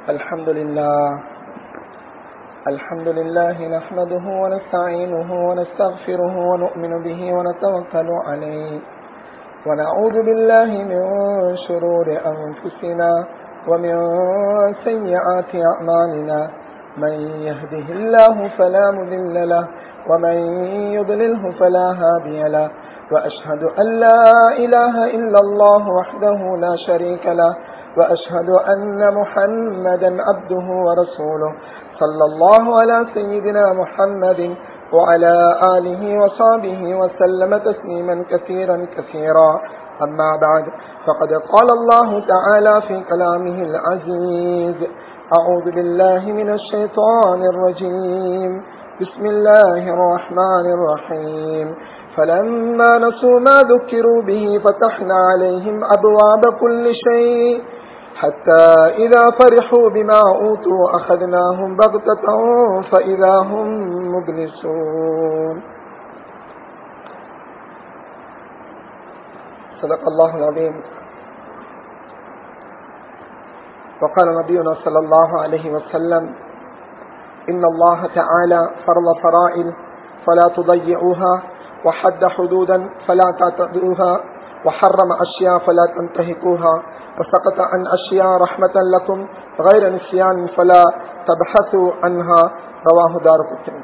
الحمد لله الحمد لله نحمده ونستعينه ونستغفره ونؤمن به ونتوكل عليه ونعوذ بالله من شرور أنفسنا ومن سيئات أعمالنا من يهده الله فلا مذل له ومن يضلله فلا هادي له وأشهد أن لا إله إلا الله وحده لا شريك له وأشهد أن محمدا عبده ورسوله صلى الله على سيدنا محمد وعلى آله وصحبه وسلم تسليما كثيرا كثيرا أما بعد فقد قال الله تعالى في كلامه العزيز أعوذ بالله من الشيطان الرجيم بسم الله الرحمن الرحيم فلما نسوا ما ذكروا به فتحنا عليهم أبواب كل شيء حتى إذا فرحوا بما أوتوا أخذناهم بغتة فإذا هم مبلسون صدق الله العظيم وقال نبينا صلى الله عليه وسلم إن الله تعالى فرض فرائل فلا تضيعوها وحد حدودا فلا تعتدوها وحرم أشياء فلا تنتهكوها وسقط عن أشياء رحمة لكم غير نسيان فلا تبحثوا عنها رواه دار قطن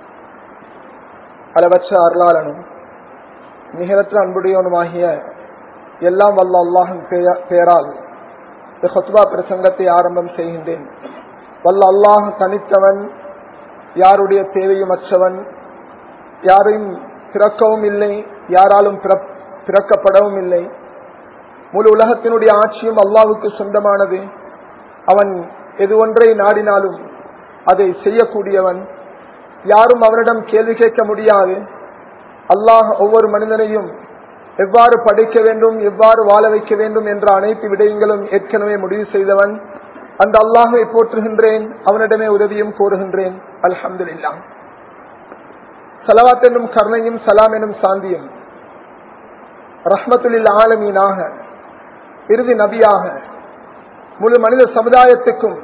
அளவற்ற அருளாளனும் நிகரற்ற அன்புடையவனுமாகிய எல்லாம் வல்ல அல்லாஹின் பெயரால் ஹொத்பா பிரசங்கத்தை ஆரம்பம் செய்கின்றேன் வல்ல அல்லாஹ் தனித்தவன் யாருடைய தேவையும் அற்றவன் யாரையும் பிறக்கவும் இல்லை யாராலும் பிறக்கப்படவும் இல்லை முழு உலகத்தினுடைய ஆட்சியும் அல்லாவுக்கு சொந்தமானது அவன் எது ஒன்றை நாடினாலும் அதை செய்யக்கூடியவன் யாரும் அவனிடம் கேள்வி கேட்க முடியாது அல்லாஹ் ஒவ்வொரு மனிதனையும் எவ்வாறு படைக்க வேண்டும் எவ்வாறு வாழ வைக்க வேண்டும் என்ற அனைத்து விடயங்களும் ஏற்கனவே முடிவு செய்தவன் அந்த அல்லாஹை போற்றுகின்றேன் அவனிடமே உதவியும் கோருகின்றேன் அல்ஹம்து இல்லா சலவாத் என்னும் கருணையும் சலாம் எனும் சாந்தியும் ரஹ்மத்துலில் ஆலமீனாக இறுதி நபியாக முழு மனித சமுதாயத்துக்கும்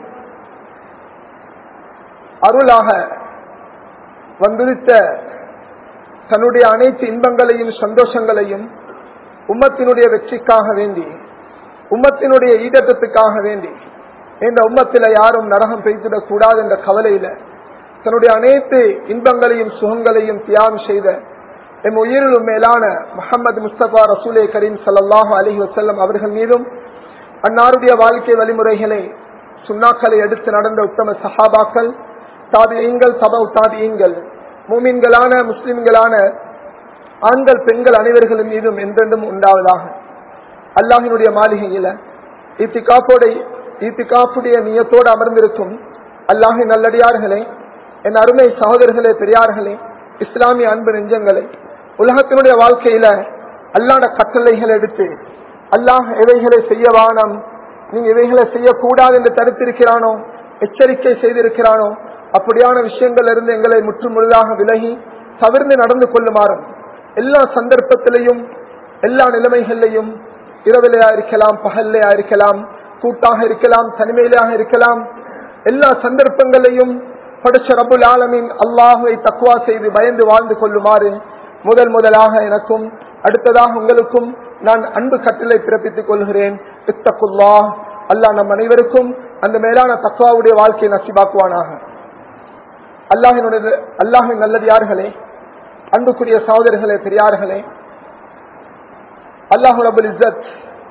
அருளாக வந்துவித்த தன்னுடைய அனைத்து இன்பங்களையும் சந்தோஷங்களையும் உம்மத்தினுடைய வெற்றிக்காக வேண்டி உம்மத்தினுடைய ஈடத்துக்காக வேண்டி இந்த உம்மத்தில யாரும் நரகம் பெய்திடக் கூடாது என்ற கவலையில தன்னுடைய அனைத்து இன்பங்களையும் சுகங்களையும் தியாகம் செய்த எம் உயிரிலும் மேலான முகமது முஸ்தபா ரசூலே கரீம் சல்லாஹூ அலஹி வசல்லம் அவர்கள் மீதும் அன்னாருடைய வாழ்க்கை வழிமுறைகளை சுண்ணாக்களை எடுத்து நடந்த உத்தம சஹாபாக்கள் தாதியங்கள் சபா தாதியங்கள் மூமின்களான முஸ்லிம்களான ஆண்கள் பெண்கள் அனைவர்களும் மீதும் என்றென்றும் உண்டாவதாக அல்லாஹினுடைய மாளிகையில ஈத்திகாப்போட ஈத்திகாப்புடைய நியத்தோடு அமர்ந்திருக்கும் அல்லாஹின் நல்லடியார்களே என் அருமை சகோதரர்களே பெரியார்களே இஸ்லாமிய அன்பு நெஞ்சங்களை உலகத்தினுடைய வாழ்க்கையில அல்லாட கட்டளைகளை எடுத்து அல்லாஹ் எவைகளை செய்ய வானம் நீங்க இவைகளை செய்யக்கூடாது என்று தடுத்திருக்கிறானோ எச்சரிக்கை செய்திருக்கிறானோ அப்படியான விஷயங்கள் இருந்து எங்களை முற்றுமுழுதாக விலகி தவிர்ந்து நடந்து கொள்ளுமாறும் எல்லா சந்தர்ப்பத்திலையும் எல்லா நிலைமைகளிலையும் இரவிலையா இருக்கலாம் பகல்லையா இருக்கலாம் கூட்டாக இருக்கலாம் தனிமையிலாக இருக்கலாம் எல்லா சந்தர்ப்பங்களையும் படிச்ச ரபுல் ஆலமின் அல்லாஹுவை தக்குவா செய்து பயந்து வாழ்ந்து கொள்ளுமாறு முதல் முதலாக எனக்கும் அடுத்ததாக உங்களுக்கும் நான் அன்பு கட்டளை பிறப்பித்துக் கொள்கிறேன் இத்தகுல்லா அல்லாஹ் நம் அனைவருக்கும் அந்த மேலான தக்குவாவுடைய வாழ்க்கையை நசிபாக்குவானாக அல்லாஹினுடைய அல்லாஹின் நல்லது யார்களே அன்புக்குரிய சகோதரர்களே பெரியார்களே அல்லாஹு ரபுல் இசத்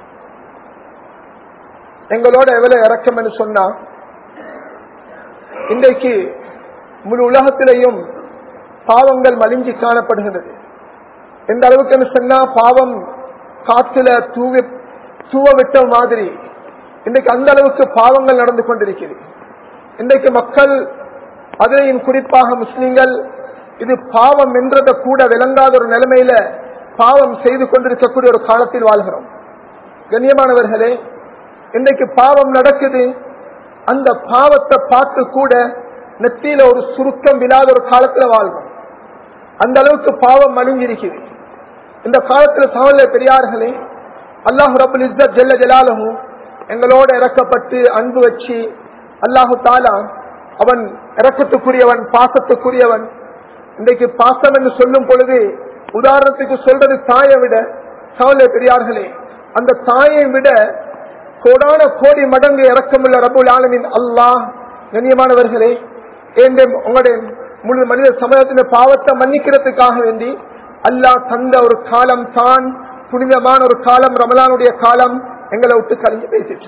எங்களோட எவ்வளவு இறக்கம் என்று சொன்னா இன்றைக்கு முழு உலகத்திலேயும் பாவங்கள் மலிஞ்சி காணப்படுகிறது எந்த அளவுக்கு சொன்னா பாவம் காத்துல தூவி தூவ விட்ட மாதிரி இன்றைக்கு அந்த அளவுக்கு பாவங்கள் நடந்து கொண்டிருக்கிறது இன்றைக்கு மக்கள் அதிலையும் குறிப்பாக முஸ்லிம்கள் இது பாவம் என்றத கூட விளங்காத ஒரு நிலைமையில பாவம் செய்து கொண்டிருக்கக்கூடிய ஒரு காலத்தில் வாழ்கிறோம் கண்ணியமானவர்களே இன்றைக்கு பாவம் நடக்குது அந்த பாவத்தை பார்த்து கூட நெத்தியில ஒரு சுருக்கம் விழாத ஒரு காலத்துல வாழ்வோம் அந்த அளவுக்கு பாவம் மணிஞ்சிருக்குது இந்த காலத்துல சகோதர பெரியார்களே அல்லாஹு ரபுல் இஸ்ஸத் ஜெல்ல ஜலாலஹு எங்களோட இறக்கப்பட்டு அன்பு வச்சு அல்லாஹு தாலா அவன் இறக்கத்துக்குரியவன் பாசத்துக்குரியவன் இன்றைக்கு பாசம் என்று சொல்லும் பொழுது உதாரணத்துக்கு சொல்றது தாயை விட சவலை பெரியார்களே அந்த தாயை விட கோடான கோடி மடங்கு இறக்கமுள்ள ரபுல் ஆலமின் அல்லாஹ் கண்ணியமானவர்களே ஏண்டும் உங்களுடைய முழு மனித சமூகத்தின் பாவத்தை மன்னிக்கிறதுக்காக வேண்டி அல்லாஹ் தந்த ஒரு காலம் தான் புனிதமான ஒரு காலம் ரமலானுடைய காலம் எங்களை விட்டு கழிஞ்சு பேசிட்டு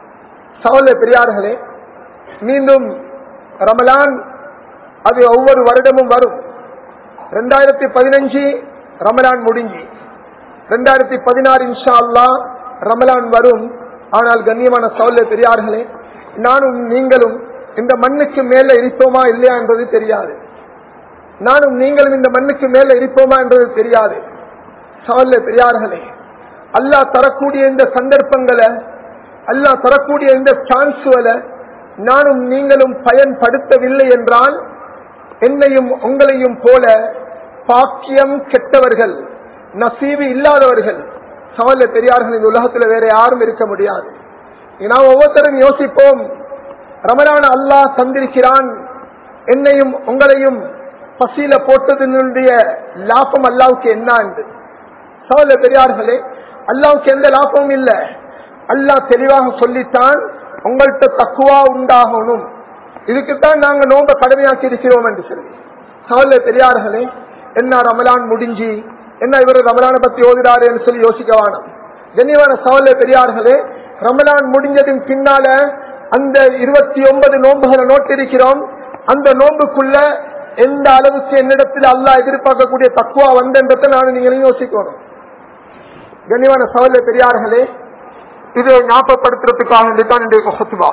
சவல பெரியார்களே மீண்டும் ரமலான் அது ஒவ்வொரு வருடமும் வரும் ரெண்டாயிரத்தி பதினஞ்சு ரமலான் முடிஞ்சு ரெண்டாயிரத்தி பதினாறு இன்ஷா அல்லா ரமலான் வரும் ஆனால் கண்ணியமான சவல்ல பெரியார்களே நானும் நீங்களும் இந்த மண்ணுக்கு மேல இருப்போமா இல்லையா என்பது தெரியாது நானும் நீங்களும் இந்த மண்ணுக்கு மேல இருப்போமா என்பது தெரியாது சவல்ல பெரியார்களே அல்லாஹ் தரக்கூடிய இந்த சந்தர்ப்பங்களை அல்லாஹ் தரக்கூடிய இந்த சான்ஸுகளை நானும் நீங்களும் பயன்படுத்தவில்லை என்றால் என்னையும் உங்களையும் போல பாக்கியம் கெட்டவர்கள் நசீவு இல்லாதவர்கள் சவல்ல பெரியார்கள் இந்த உலகத்துல வேற யாரும் இருக்க முடியாது நாம் ஒவ்வொருத்தரும் யோசிப்போம் ரமலான அல்லாஹ் தந்திருக்கிறான் என்னையும் உங்களையும் பசியில போட்டதனுடைய லாபம் அல்லாவுக்கு என்ன என்று சவல்ல பெரியார்களே அல்லாவுக்கு எந்த லாபமும் இல்ல அல்லாஹ் தெளிவாக சொல்லித்தான் உங்கள்கிட்ட தக்குவா உண்டாகணும் இதுக்குத்தான் நாங்க நோம்ப கடமையாக்கி இருக்கிறோம் என்று சொல்லி சவல்ல பெரியார்களே என்ன ரமலான் முடிஞ்சு என்ன இவர் ரமலானை பத்தி ஓதுறாரு என்று சொல்லி யோசிக்க வேணும் கண்ணியமான சவல்ல பெரியார்களே ரமலான் முடிஞ்சதின் பின்னால அந்த இருபத்தி ஒன்பது நோன்புகளை நோட்டிருக்கிறோம் அந்த நோன்புக்குள்ள எந்த அளவுக்கு என்னிடத்தில் அல்லாஹ் எதிர்பார்க்கக்கூடிய தக்குவா வந்தன்றதை நான் நீங்களும் யோசிக்கணும் கண்ணியமான சவல்ல பெரியார்களே இதை ஞாபகப்படுத்துறதுக்காக வேண்டித்தான் இன்றைய ஹொத்துவா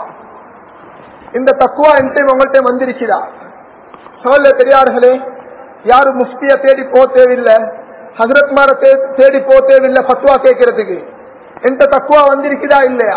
இந்த தக்குவா என்கிட்ட உங்கள்கிட்ட வந்திருக்கிறா சவல்ல பெரியார்களே யாரும் முஃப்திய தேடி போக தேவையில்லை ஹசரத் மார தேடி போக தேவையில்லை பத்துவா கேட்கறதுக்கு எந்த தக்குவா வந்திருக்கிறா இல்லையா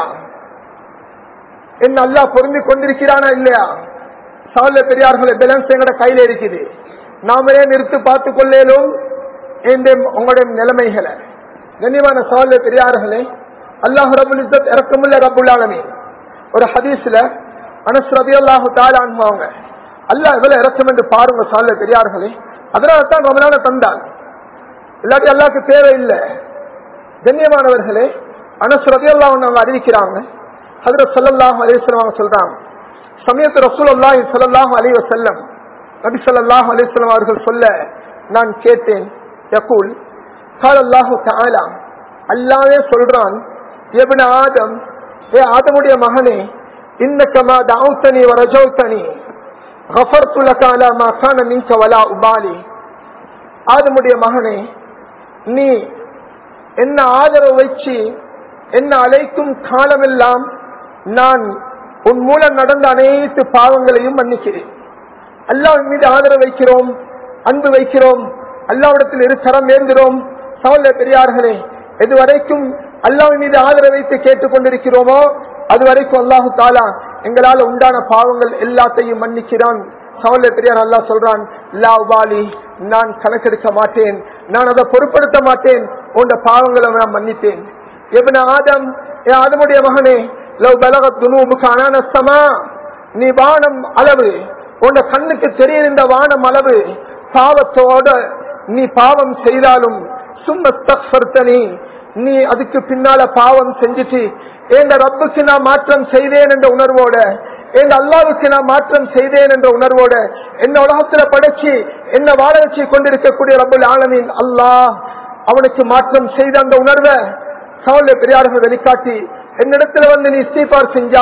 என்ன அல்லா பொருந்தி கொண்டிருக்கிறானா இல்லையா சவல்ல பெரியார்களே பேலன்ஸ் எங்கட கையில இருக்குது நாமளே நிறுத்து பார்த்து கொள்ளேலும் உங்களுடைய நிலைமைகளை கண்ணியமான சவல்ல பெரியார்களே அல்லாஹ் ரபுல் இஸ்ஸத் இறக்கமுள்ள ரபுல் ஆலமி ஒரு ஹதீஸ்ல அனஸ் ரபி அல்லாஹு தாலான்வாங்க அல்லாஹ் எவ்வளவு இறக்கம் என்று பாருங்க சால பெரியார்களே அதனால தான் ரமலான தந்தான் இல்லாட்டி அல்லாக்கு தேவையில்லை கண்ணியமானவர்களே அனஸ் ரபி அல்லாஹ் அவங்க அறிவிக்கிறாங்க ஹதரத் சல்லாஹ் அலிஸ்லாம் அவங்க சொல்றாங்க சமயத்து ரசூல் அல்லாஹி சல்லாஹ் அலி வசல்லம் நபி சல்லாஹ் அலிஸ்லாம் அவர்கள் சொல்ல நான் கேட்டேன் யகூல் கால் அல்லாஹு தாலா அல்லாவே சொல்றான் எபின ஆதம் ஏ ஆதமுடைய மகனே இன்னக்கமா தாவுத்தனி வரஜௌத்தனி غفرت لك على ما كان منك ولا أبالي ஆதமுடைய மகனே நீ என்ன ஆதரவு வச்சு என்ன அழைக்கும் காலமெல்லாம் நான் உன் மூலம் நடந்த அனைத்து பாவங்களையும் மன்னிக்கிறேன் அல்லாவின் மீது ஆதரவு வைக்கிறோம் அன்பு வைக்கிறோம் அல்லாவிடத்தில் இரு கரம் ஏந்துகிறோம் சவல்ல பெரியார்களே எதுவரைக்கும் அல்லாவின் மீது ஆதரவு வைத்து கேட்டுக் கொண்டிருக்கிறோமோ அது வரைக்கும் அல்லாஹு தாலா எங்களால உண்டான பாவங்கள் எல்லாத்தையும் மன்னிக்கிறான் சவல்ல பெரியார் அல்லா சொல்றான் லா உபாலி நான் கணக்கெடுக்க மாட்டேன் நான் அதை பொருட்படுத்த மாட்டேன் உண்ட பாவங்களை நான் மன்னித்தேன் எவன ஆதம் என் ஆதமுடைய மகனே லவ் பலகத் துனூபுக்கு அனானஸ்தமா நீ வானம் அளவு உன்ட கண்ணுக்கு தெரியும் இந்த வானம் அளவு பாவத்தோட நீ பாவம் செய்தாலும் சும்மஸ்தனி நீ அதுக்கு பின்னால பாவம் செஞ்சுட்டு எந்த ரப்புக்கு நான் மாற்றம் செய்தேன் என்ற உணர்வோட எந்த அல்லாவுக்கு நான் மாற்றம் செய்தேன் என்ற உணர்வோட என்ன உலகத்துல படைச்சு என்ன வாழ வச்சு கொண்டிருக்கக்கூடிய ரப்புல் ஆலமின் அல்லாஹ் அவனுக்கு மாற்றம் செய்த அந்த உணர்வை சவுல பெரியார்கள் வெளிக்காட்டி என்னிடத்துல வந்து நீ இஸ்தீபார் செஞ்சா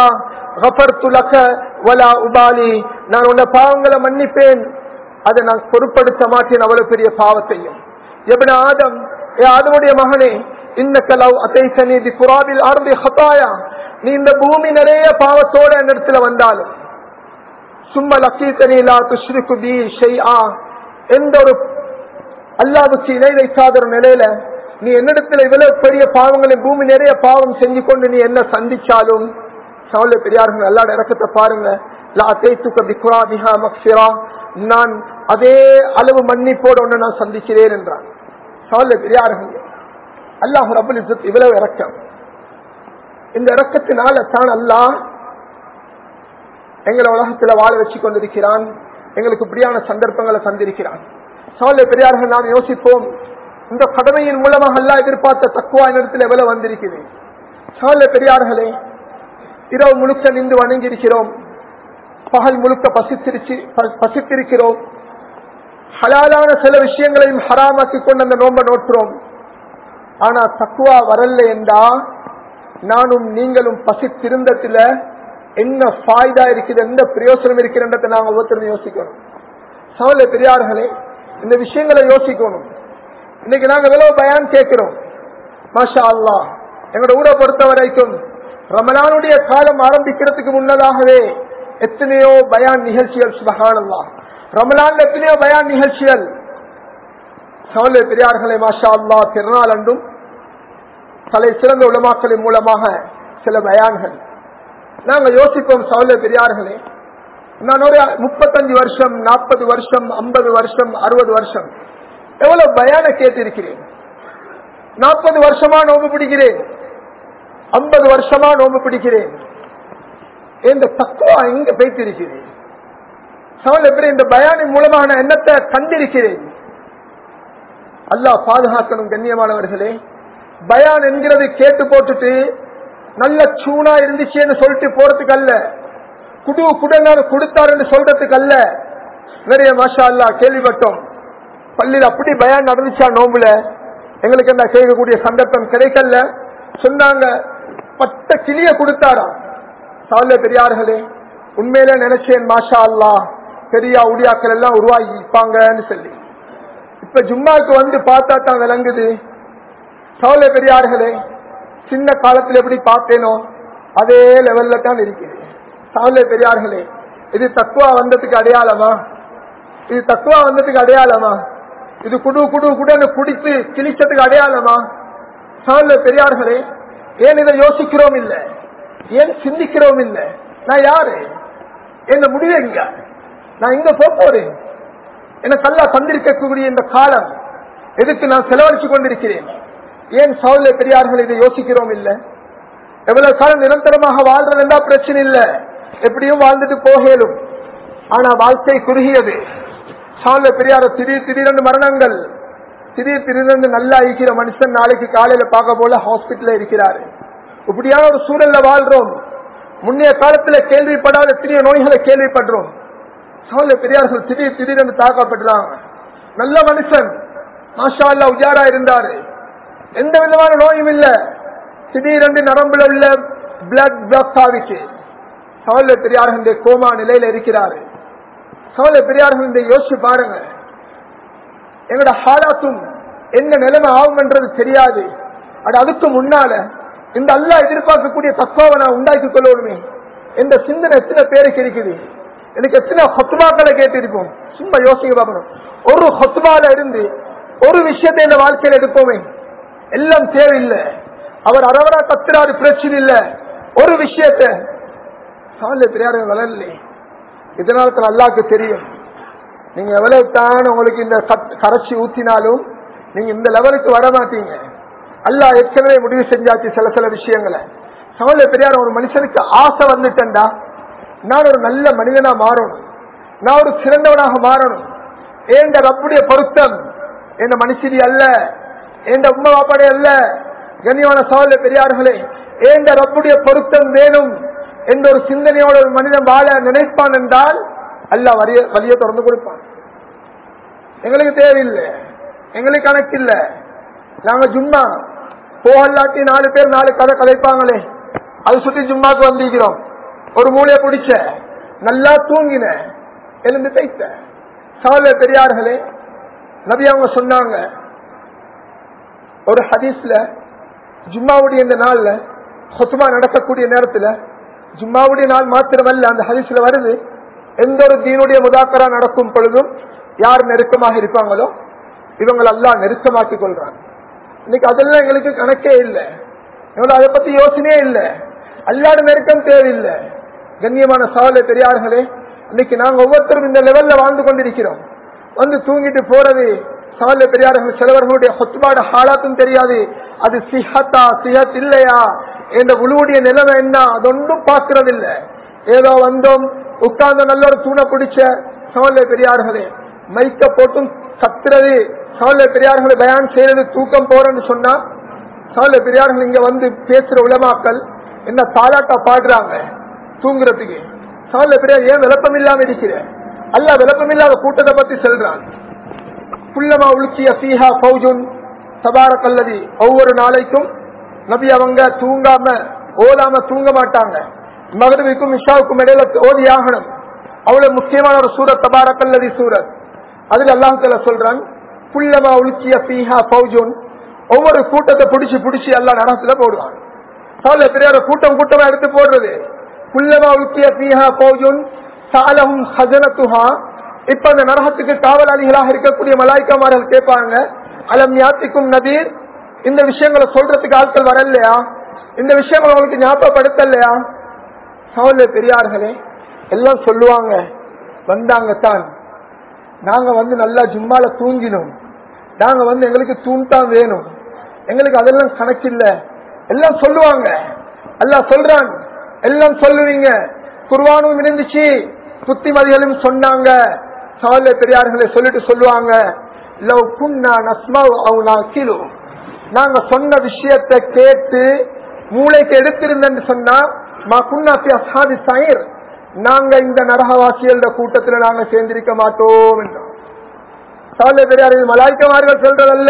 வலா உபாலி நான் உன்ன பாவங்களை மன்னிப்பேன் அதை நான் பொருட்படுத்த மாட்டேன் அவ்வளவு பெரிய பாவத்தையும் எபன ஆதம் ஏ ஆதமுடைய மகனே இன்னக்கலவ் அத்தைசனி தி குராபில் ஆரம்பி ஹத்தாயா நீ இந்த பூமி நிறைய பாவத்தோட என்னிடத்துல வந்தாலும் சும்மா லக்கீத்தனி லா துஷ்ரிக்கு பி ஷைஆ எந்த ஒரு அல்லாவுக்கு இணை வைக்காத ஒரு நிலையில நீ என்னிடத்துல இவ்வளவு பெரிய பாவங்களை பூமி நிறைய பாவம் செஞ்சு கொண்டு நீ என்ன சந்திச்சாலும் சவல பெரியார்கள் அல்லாட இறக்கத்தை பாருங்க லா தேத்துக்க பிகுரா பிஹா மக்சிரா நான் அதே அளவு மன்னிப்போடு ஒன்று நான் சந்திக்கிறேன் என்றான் சவல்ல பெரியார்கள் அல்லாஹ் ரபுல் இஸ்ஸத் இவ்வளவு இறக்கம் இந்த இறக்கத்தினால தான் அல்லாஹ் எங்களை உலகத்துல வாழ வச்சு கொண்டிருக்கிறான் எங்களுக்கு இப்படியான சந்தர்ப்பங்களை தந்திருக்கிறான் சோழ பெரியார்கள் நாம் யோசிப்போம் இந்த கடமையின் மூலமாக எல்லாம் எதிர்பார்த்த தக்குவா இடத்துல எவ்வளவு வந்திருக்குது சோழ பெரியார்களே இரவு முழுக்க நின்று வணங்கியிருக்கிறோம் பகல் முழுக்க பசித்திருச்சு ப- பசித்திருக்கிறோம் ஹலாலான சில விஷயங்களையும் ஹராமாக்கி கொண்டு அந்த நோம்ப நோற்றுறோம் ஆனா தக்குவா வரல என்றா நானும் நீங்களும் பசித்திருந்ததுல என்ன ஃபாய்தா இருக்குது எந்த பிரயோசனம் இருக்கிறன்றதை நாங்க ஒவ்வொருத்தரும் யோசிக்கணும் சவல பெரியார்களே இந்த விஷயங்களை யோசிக்கணும் இன்னைக்கு நாங்க எவ்வளவு பயான் கேட்கிறோம் மாஷா அல்லாஹ் எங்களோட ஊரை பொறுத்த வரைக்கும் ரமலானுடைய காலம் ஆரம்பிக்கிறதுக்கு முன்னதாகவே எத்தனையோ பயான் நிகழ்ச்சிகள் சுபகானல்லா ரமலான்ல எத்தனையோ பயான் நிகழ்ச்சிகள் சவல பெரியார்களே மாஷா அல்லா திருநாள் அன்றும் தலை சிறந்த உலமாக்களின் மூலமாக சில பயான்கள் நாங்க யோசிப்போம் சவல பெரியார்களே நான் ஒரு முப்பத்தஞ்சு வருஷம் நாற்பது வருஷம் ஐம்பது வருஷம் அறுபது வருஷம் எவ்வளவு பயான கேட்டிருக்கிறேன் நாற்பது வருஷமா நோம்பு பிடிக்கிறேன் ஐம்பது வருஷமா நோம்பு பிடிக்கிறேன் இந்த தக்குவா எங்க பேசிருக்கிறேன் சவல் எப்படி இந்த பயானின் மூலமாக நான் என்னத்தை கண்டிருக்கிறேன் அல்லாஹ் பாதுகாக்கணும் கண்ணியமானவர்களே பயான் என்கிறது கேட்டு போட்டுட்டு நல்ல சூனா இருந்துச்சேன்னு சொல்லிட்டு போறதுக்கு அல்ல குடு குடனார் கொடுத்தாருன்னு சொல்றதுக்கு அல்ல நிறைய மாஷா அல்லா கேள்விப்பட்டோம் பள்ளியில் அப்படி பயான் நடந்துச்சா நோம்புல எங்களுக்கு என்ன கேட்கக்கூடிய சந்தர்ப்பம் கிடைக்கல சொன்னாங்க பட்ட கிளிய கொடுத்தாராம் சால பெரியார்களே உண்மையில நினைச்சேன் மாஷா அல்லா பெரியா உடியாக்கள் எல்லாம் உருவாகிப்பாங்கன்னு சொல்லி இப்ப ஜும்மாக்கு வந்து பார்த்தா தான் விளங்குது சவுல பெரியார்களே சின்ன காலத்துல எப்படி பார்த்தேனோ அதே லெவல்ல தான் இருக்குது சவுல பெரியார்களே இது தக்குவா வந்ததுக்கு அடையாளமா இது தக்குவா வந்ததுக்கு அடையாளமா இது குடு குடு குடுன்னு குடித்து கிழிச்சதுக்கு அடையாளமா சவுல பெரியார்களே ஏன் இதை யோசிக்கிறோம் இல்ல ஏன் சிந்திக்கிறோம் இல்ல நான் யாரு என்ன முடிவு எங்க நான் எங்க போக போறேன் எனக்கு அல்லா தந்திருக்கக்கூடிய இந்த காலம் எதுக்கு நான் செலவழிச்சு கொண்டிருக்கிறேன் ஏன் சவுல பெரியார்கள் இதை யோசிக்கிறோம் இல்ல எவ்வளவு காலம் நிரந்தரமாக வாழ்றதுன்னா பிரச்சனை இல்ல எப்படியும் வாழ்ந்துட்டு போகலும் ஆனா வாழ்க்கை குறுகியது சவுல பெரியார திடீர் திடீரென்று மரணங்கள் திடீர் திடீரென்று நல்லா இருக்கிற மனுஷன் நாளைக்கு காலையில பார்க்க போல ஹாஸ்பிட்டல்ல இருக்கிறாரு இப்படியான ஒரு சூழல்ல வாழ்றோம் முன்னைய காலத்துல கேள்விப்படாத எத்தனையோ நோய்களை கேள்விப்படுறோம் சவுல பெரியார்கள் திடீர் திடீரென்று தாக்கப்படுறாங்க நல்ல மனுஷன் மாஷா அல்லா உஜாரா இருந்தாரு எந்த விதமான நோயும் இல்ல திடீரென்று நரம்புல உள்ள பிளட் பிளாக் ஆகிச்சு சவுல பெரியார்கள் கோமா நிலையில இருக்கிறாரு சவுல பெரியார்கள் இந்த யோசிச்சு பாருங்க எங்களோட ஹாலாத்தும் என்ன நிலைமை ஆகும்ன்றது தெரியாது அது அதுக்கு முன்னால இந்த அல்லா எதிர்பார்க்கக்கூடிய தத்துவாவை நான் உண்டாக்கி கொள்ளணுமே இந்த சிந்தனை எத்தனை பேருக்கு இருக்குது எனக்கு எத்தனை ஹொத்துபாக்களை கேட்டிருப்போம் சும்மா யோசிக்க பார்க்கணும் ஒரு ஹொத்துபால இருந்து ஒரு விஷயத்தை இந்த வாழ்க்கையில எடுப்போமே எல்லாம் தேவையில்லை அவர் அரவரா கத்துறாரு பிரச்சனை இல்ல ஒரு விஷயத்தை சாலை பெரியாரு வளரல இதனால தான் அல்லாக்கு தெரியும் நீங்க எவ்வளவு தான் உங்களுக்கு இந்த கத்- கரைச்சி ஊத்தினாலும் நீங்க இந்த லெவலுக்கு வர மாட்டீங்க அல்லா ஏற்கனவே முடிவு செஞ்சாச்சு சில சில விஷயங்களை சமல பெரியார் ஒரு மனுஷனுக்கு ஆசை வந்துட்டேன்டா நான் ஒரு நல்ல மனிதனா மாறணும் நான் ஒரு சிறந்தவனாக மாறணும் ஏண்ட ரப்புடைய பொருத்தம் என் மனுஷரி அல்ல ஏண்ட உம்மா வாப்பாடே அல்ல கண்ணியமான சவால பெரியார்களே ஏண்ட ரப்புடைய பொருத்தம் வேணும் என்ற ஒரு சிந்தனையோட ஒரு மனிதன் வாழ நினைப்பான் என்றால் அல்லாஹ் வரிய வழியை திறந்து கொடுப்பான் எங்களுக்கு தேவையில்லை எங்களுக்கு கணக்கு இல்ல நாங்க ஜும்மா போகலாட்டி நாலு பேர் நாலு கதை கதைப்பாங்களே அது சுத்தி ஜும்மாக்கு வந்திருக்கிறோம் ஒரு மூளைய பிடிச்ச நல்லா தூங்கின எழுந்து தைத்த சவல பெரியார்களே நபி அவங்க சொன்னாங்க ஒரு ஹதீஸ்ல ஜும்மாவுடைய இந்த நாள்ல சொத்துமா நடக்கக்கூடிய நேரத்துல ஜும்மாவுடைய நாள் மாத்திரமல்ல அந்த ஹதீஸ்ல வருது எந்த ஒரு தீனுடைய முதாக்கரா நடக்கும் பொழுதும் யார் நெருக்கமாக இருப்பாங்களோ இவங்களை எல்லாம் நெருக்கமாக்கிக் கொள்றாங்க இன்னைக்கு அதெல்லாம் எங்களுக்கு கணக்கே இல்லை எங்களுக்கு அதை பத்தி யோசனையே இல்லை அல்லாட நெருக்கம் தேவையில்லை கண்ணியமான சவாலை பெரியார்களே இன்னைக்கு நாங்க ஒவ்வொருத்தரும் இந்த லெவல்ல வாழ்ந்து கொண்டிருக்கிறோம் வந்து தூங்கிட்டு போறது சவால பெரியார்கள் சிலவர்களுடைய சொத்துபாடு ஹாலாத்தும் தெரியாது அது சிஹத்தா சிஹத் இல்லையா என்ற உழுவுடைய நிலைமை என்ன அது ஒன்றும் பார்க்கறது இல்ல ஏதோ வந்தோம் உட்கார்ந்த நல்ல ஒரு தூணை பிடிச்ச சோழ பெரியார்களே மைக்க போட்டும் கத்துறது சோழ பெரியார்களை பயான் செய்யறது தூக்கம் போறேன்னு சொன்னா சோழ பெரியார்கள் இங்க வந்து பேசுற உலமாக்கள் என்ன தாலாட்டா பாடுறாங்க தூங்குறதுக்கு சோழ பெரியார் ஏன் விளப்பம் இல்லாம இருக்கிற அல்ல விளப்பம் இல்லாத கூட்டத்தை பத்தி சொல்றான் குள்ளமா உளுக்கிய ஃபீஹா பௌஜுன் தபாரக்கல்லதி ஒவ்வொரு நாளைக்கும் நபி அவங்க தூங்காம ஓதாம தூங்க மாட்டாங்க மகரவிக்கும் இஷாவுக்கும் இடையில ஓதி ஆகணும் அவ்வளவு முக்கியமான ஒரு சூரத் தபாரக்கல்லதி சூரத் அதுல அல்லாஹ் சொல்றான் குள்ளமா உளுக்கிய ஃபீஹா பௌஜுன் ஒவ்வொரு கூட்டத்தை பிடிச்சு பிடிச்சு எல்லாம் நரகத்துல போடுவாங்க சால பெரியார கூட்டம் கூட்டமா எடுத்து போடுறது குள்ளமா உளுக்கிய ஃபீஹா பௌஜுன் சாலஹும் ஹஜனத்துஹா இப்ப அந்த நரகத்துக்கு காவலாளிகளாக இருக்கக்கூடிய மலாய்க்காமார்கள் கேட்பாங்க அலம் யாத்திக்கும் நதீர் இந்த விஷயங்களை சொல்றதுக்கு ஆட்கள் வரலையா இந்த விஷயங்களை உங்களுக்கு ஞாபகப்படுத்தலையா சவுல பெரியார்களே எல்லாம் சொல்லுவாங்க வந்தாங்க தான் நாங்க வந்து நல்லா ஜும்மால தூங்கினோம் நாங்க வந்து எங்களுக்கு தூண் தான் வேணும் எங்களுக்கு அதெல்லாம் கணக்கில்ல எல்லாம் சொல்லுவாங்க எல்லாம் சொல்றான் எல்லாம் சொல்லுவீங்க குர்வானும் இருந்துச்சு புத்திமதிகளும் சொன்னாங்க சவால பெரியார்களை சொல்லிட்டு சொல்லுவாங்க லவ் குன்னா நஸ்மாவ் அவ் நாக்கிலு நாங்க சொன்ன விஷயத்தை கேட்டு மூளைக்கு எடுத்திருந்தேன்னு சொன்னா மா குன்னா பி அஸ்ஹாபி சைர் நாங்க இந்த நரகவாசிகள கூட்டத்துல நாங்க சேர்ந்திருக்க மாட்டோம் என்றோம் சவால பெரியார் இது மலாய்க்கமார்கள் சொல்றதல்ல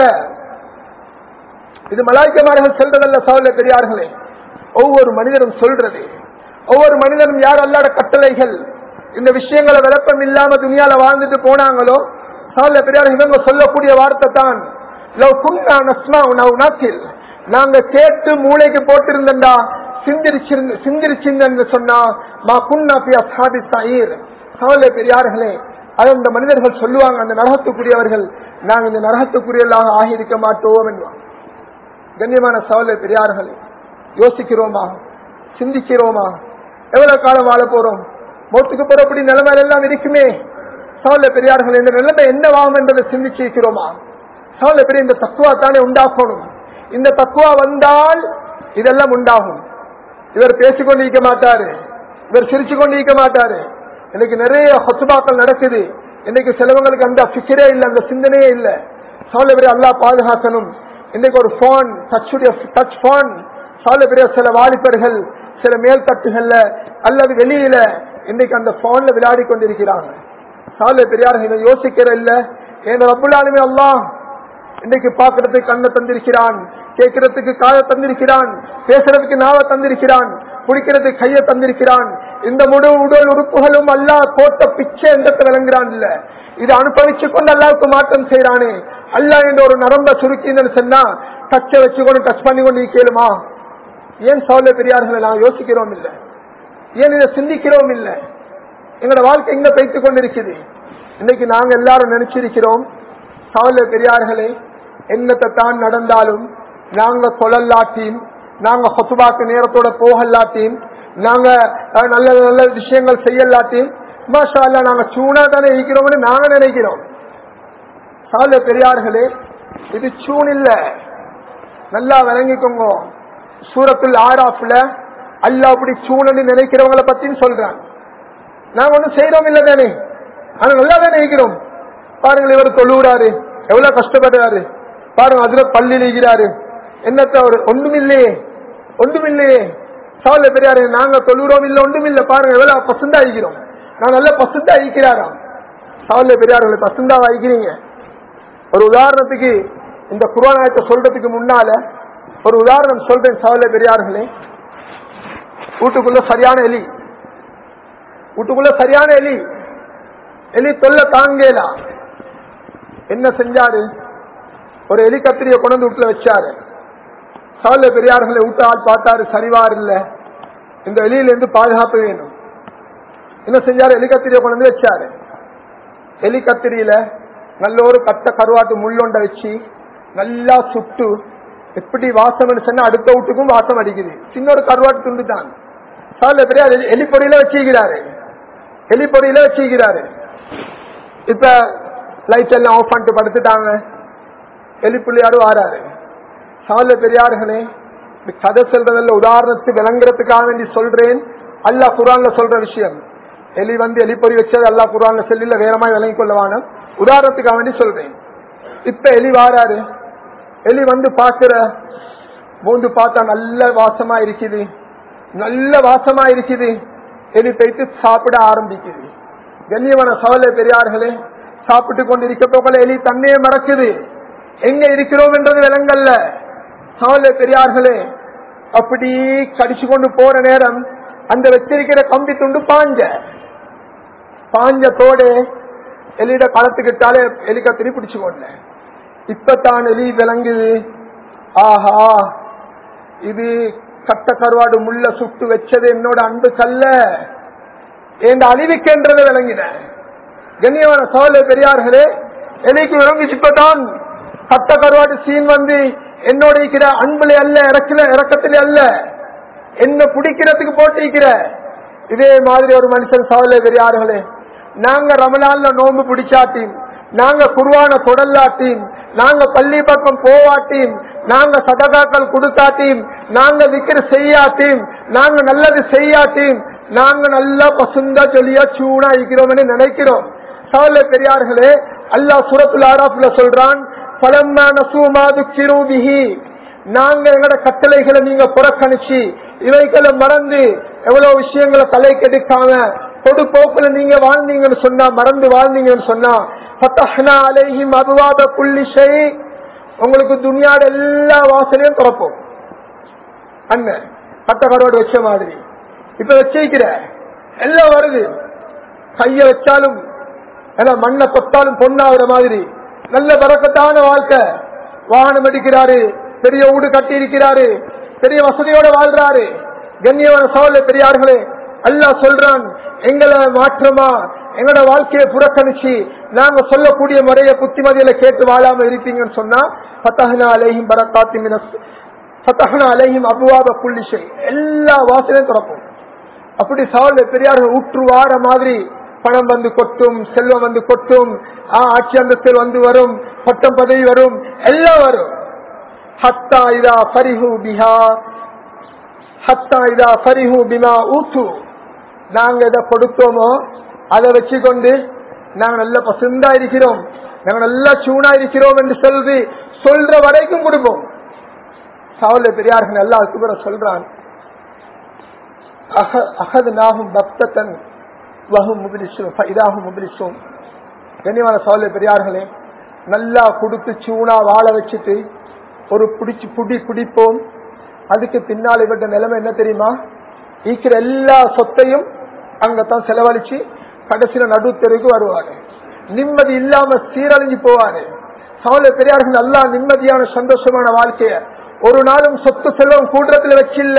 இது மலாய்க்கமார்கள் சொல்றதல்ல சவால பெரியார்களே ஒவ்வொரு மனிதரும் சொல்றது ஒவ்வொரு மனிதனும் யார் அல்லாட கட்டளைகள் இந்த விஷயங்களை விளப்பம் இல்லாம துணியால வாழ்ந்துட்டு போனாங்களோ சால பெரியார் இவங்க சொல்லக்கூடிய வார்த்தை தான் லவ் குன்னா நஸ்மா நவ் நாக்கில் நாங்க கேட்டு மூளைக்கு போட்டிருந்தா சிந்திரிச்சிருந்த சிந்திரிச்சிருந்தன்னு சொன்னா மா குன்னா பி அசாபி சாயிர் சால பெரியார்களே அது அந்த மனிதர்கள் சொல்லுவாங்க அந்த நரகத்துக்குரியவர்கள் நாங்க இந்த நரகத்துக்குரியவர்களாக ஆகியிருக்க மாட்டோம் என்போம் கண்ணியமான சவல பெரியார்களே யோசிக்கிறோமா சிந்திக்கிறோமா எவ்வளவு காலம் வாழ போறோம் மோத்துக்கு போறப்படி நிலைமை எல்லாம் இருக்குமே சவல பெரியார்கள் இந்த நிலைமை என்னவாகும் என்பதை சிந்திச்சிருக்கிறோமா சவல பெரிய இந்த தத்துவா தானே உண்டாக்கணும் இந்த தத்துவா வந்தால் இதெல்லாம் உண்டாகும் இவர் பேசிக்கொண்டிருக்க மாட்டாரு இவர் சிரிச்சு கொண்டிருக்க மாட்டாரு இன்னைக்கு நிறைய ஹொசுபாக்கள் நடக்குது இன்னைக்கு சிலவங்களுக்கு அந்த பிக்கரே இல்லை அந்த சிந்தனையே இல்லை சவல பெரிய அல்லா பாதுகாக்கணும் இன்னைக்கு ஒரு போன் டச்சுடைய டச் போன் சவல பெரிய சில வாலிபர்கள் சில மேல் தட்டுகள்ல அல்லது வெளியில இன்னைக்கு அந்த போன்ல விளையாடி கொண்டிருக்கிறாங்க சால பெரியார்கள் இதை யோசிக்கிற இல்ல என் ரப்புல்லாலுமே அல்லாஹ் இன்னைக்கு பாக்குறதுக்கு கண்ணை தந்திருக்கிறான் கேட்கறதுக்கு காதை தந்திருக்கிறான் பேசுறதுக்கு நாவ தந்திருக்கிறான் குடிக்கிறதுக்கு கைய தந்திருக்கிறான் இந்த முழு உடல் உறுப்புகளும் அல்லா போட்ட பிச்சை எந்தத்தை விளங்குறான் இல்ல இதை அனுபவிச்சு கொண்டு அல்லாவுக்கு மாற்றம் செய்யறானே அல்லா என்ற ஒரு நரம்ப சுருக்கின்னு சொன்னா டச்சை வச்சுக்கொண்டு டச் பண்ணி கொண்டு கேளுமா ஏன் சவுல பெரியார்களை நான் யோசிக்கிறோம் இல்ல ஏன் இதை சிந்திக்கிறோம் இல்ல எங்களோட வாழ்க்கை எங்க பைத்துக் கொண்டிருக்குது இன்னைக்கு நாங்க எல்லாரும் நினைச்சிருக்கிறோம் சவுல பெரியார்களே என்னத்தை தான் நடந்தாலும் நாங்க தொழல்லாட்டியும் நாங்க ஹொத்துபாக்கு நேரத்தோட போகல்லாட்டியும் நாங்க அஹ், நல்ல நல்ல விஷயங்கள் செய்யலாட்டியும் மாஷா அல்லா நாங்க சூனா தானே இருக்கிறோம்னு நாங்க நினைக்கிறோம் சால பெரியார்களே இது சூன் இல்ல நல்லா விளங்கிக்கோங்க சூரத்துல் ஆராஃப்ல அல்லா அப்படி சூழன்னு நினைக்கிறவங்கள பத்தின்னு சொல்றான் நாங்க ஒண்ணும் செய்யறோம் இல்ல தானே ஆனா நல்லா தானே நினைக்கிறோம் பாருங்கள் இவர் தொழுகிறாரு எவ்வளவு கஷ்டப்படுறாரு பாருங்க அதுல பள்ளி இருக்கிறாரு என்னத்த அவர் ஒன்றுமில்லையே ஒன்றுமில்லையே சாவல பெரியாரு நாங்க தொழுகிறோம் இல்ல ஒன்றுமில்ல பாருங்க எவ்வளவு பசுந்தா ஆகிக்கிறோம் நான் நல்ல பசுந்தா ஆகிக்கிறாராம் சாவல பெரியார்களை பசுந்தா ஆகிக்கிறீங்க ஒரு உதாரணத்துக்கு இந்த குருவானத்தை சொல்றதுக்கு முன்னால ஒரு உதாரணம் சொல்றேன் சாவல பெரியார்களே வீட்டுக்குள்ள சரியான எலி வீட்டுக்குள்ள சரியான எலி எலி தொல்ல தாங்கலாம் என்ன செஞ்சாரு ஒரு எலி கத்திரிய கொண்டு வந்து வீட்டுல வச்சாரு சாவல பெரியார்களை விட்டு ஆள் பார்த்தாரு சரிவார் இல்ல இந்த எலியில இருந்து பாதுகாப்பு வேணும் என்ன செஞ்சாரு எலி கத்திரிய கொண்டு வந்து வச்சாரு எலி கத்திரியில நல்ல ஒரு கட்ட கருவாட்டு முள்ளொண்ட வச்சு நல்லா சுட்டு எப்படி வாசம் சொன்னா அடுத்த வீட்டுக்கும் வாசம் அடிக்குது சின்ன ஒரு கருவாட்டு துண்டு தான் சால பெரியார் எலி- எலிப்பொடியில வச்சிருக்கிறாரு எலிப்பொடியில வச்சிருக்கிறாரு இப்ப லைட் எல்லாம் ஆஃப் பண்ணிட்டு படுத்துட்டாங்க எலிப்புள்ளியாரும் வாராரு சால பெரியார்களே இந்த கதை சொல்றதில்ல உதாரணத்துக்கு விளங்குறதுக்காக வேண்டி சொல்றேன் அல்லாஹ் குரான்ல சொல்ற விஷயம் எலி வந்து எலிப்பொறி வச்சது அல்லா குரான்ல செல்லில வேறமாய் விளங்கிக் கொள்ளவான உதாரணத்துக்காக வேண்டி சொல்றேன் இப்ப எலி வாராரு எலி வந்து பாக்குற மூந்து பார்த்தா நல்ல வாசமா இருக்குது நல்ல வாசமா இருக்குது எலி போயிட்டு சாப்பிட ஆரம்பிக்குது கண்ணியமான சவலை பெரியார்களே சாப்பிட்டு கொண்டு இருக்க போகல எலி தன்னையே மறக்குது எங்க இருக்கிறோம் என்றது விலங்கல்ல சவலை பெரியார்களே அப்படி கடிச்சு கொண்டு போற நேரம் அந்த வச்சிருக்கிற கம்பி துண்டு பாஞ்ச பாஞ்ச தோடு எலியிட களத்துக்கிட்டாலே எலிக்க திரி பிடிச்சு கொண்ட இப்பத்தான் எலி விளங்குது ஆஹா இது கட்ட கருவாடு முள்ள சுட்டு வச்சது என்னோட அன்பு கல்ல என் அழிவுக்கென்றது விளங்கின கண்ணியமான சோழ பெரியார்களே எலிக்கு விளங்கிச்சு இப்பதான் கட்ட கருவாடு சீன் வந்து என்னோட இருக்கிற அன்புல அல்ல இறக்கல இறக்கத்திலே அல்ல என்ன பிடிக்கிறதுக்கு போட்டிருக்கிற இதே மாதிரி ஒரு மனுஷன் சோழ பெரியார்களே நாங்க ரமலான்ல நோம்பு பிடிச்சாட்டியும் நாங்க குருவான தொடல்லாட்டியும் நாங்க பள்ளி பக்கம் போவாட்டியும் நாங்க சதகாக்கள் கொடுத்தாட்டியும் நாங்க விக்கிர செய்யாட்டியும் நாங்க நல்லது செய்யாட்டியும் நாங்க நல்லா பசுந்தா சொல்லியா சூடா இருக்கிறோம்னு நினைக்கிறோம் சவல பெரியார்களே அல்லா சுரத்துல ஆராப்புல சொல்றான் பலமான சூமாது கிருபிகி நாங்க எங்களோட கட்டளைகளை நீங்க புறக்கணிச்சு இவைகளை மறந்து எவ்வளவு விஷயங்களை தலை கெடுக்காம பொது போக்குல நீங்க வாழ்ந்தீங்கன்னு சொன்னா மறந்து வாழ்ந்தீங்கன்னு சொன்னா பத்தஹ்னா அலைஹிம் அதுவாத புள்ளிஷை உங்களுக்கு துணியாட எல்லா வாசலையும் திறப்போம் அண்ணன் பட்ட கரோடு வச்ச மாதிரி இப்ப வச்சிருக்கிற எல்லாம் வருது கைய வச்சாலும் எல்லாம் மண்ணை கொத்தாலும் பொண்ணாகிற மாதிரி நல்ல பறக்கத்தான வாழ்க்கை வாகனம் எடுக்கிறாரு பெரிய வீடு கட்டி இருக்கிறாரு பெரிய வசதியோட வாழ்றாரு கண்ணியமான சோழ பெரியார்களே அல்லா சொல்றான் எங்களை மாற்றமா எங்களோட வாழ்க்கையை புறக்கணிச்சு நாங்க சொல்லக்கூடிய முறைய புத்திமதியில கேட்டு வாழாம இருப்பீங்கன்னு சொன்னா பத்தகனா அலையும் பரக்காத்தி பத்தகனா அலையும் அபுவாப புள்ளிசை எல்லா வாசலையும் திறப்போம் அப்படி சவால் பெரியார்கள் ஊற்று வார மாதிரி பணம் வந்து கொட்டும் செல்வம் வந்து கொட்டும் ஆட்சி அந்தஸ்தில் வந்து வரும் பட்டம் பதவி வரும் எல்லாம் வரும் ஹத்தா இதா பரிஹு பிஹா ஹத்தா இதா பரிஹு பிமா ஊத்து நாங்க எதை கொடுத்தோமோ அதை வச்சுக்கொண்டு நாங்க நல்ல பசுந்தா இருக்கிறோம் நாங்க நல்லா சூனா இருக்கிறோம் என்று சொல்லி சொல்ற வரைக்கும் கொடுப்போம் சவல்ல பெரியார்கள் நல்லா அதுக்கு சொல்றான் அகது நாகும் பக்தன் வகும் முபிலிசும் இதாகும் முபிலிசும் கண்ணியமான சவல்ல பெரியார்களே நல்லா கொடுத்து சூனா வாழ வச்சுட்டு ஒரு பிடிச்சு புடி பிடிப்போம் அதுக்கு பின்னால் இவட்ட நிலைமை என்ன தெரியுமா ஈக்கிற எல்லா சொத்தையும் அங்கத்தான் செலவழிச்சு கடைசியில நடுத்தருக்கு வருவாரு நிம்மதி இல்லாம சீரழிஞ்சு போவாரு சவல பெரியார்கள் நல்லா நிம்மதியான சந்தோஷமான வாழ்க்கைய ஒரு நாளும் சொத்து செல்வம் கூட்டத்தில் வச்சில்ல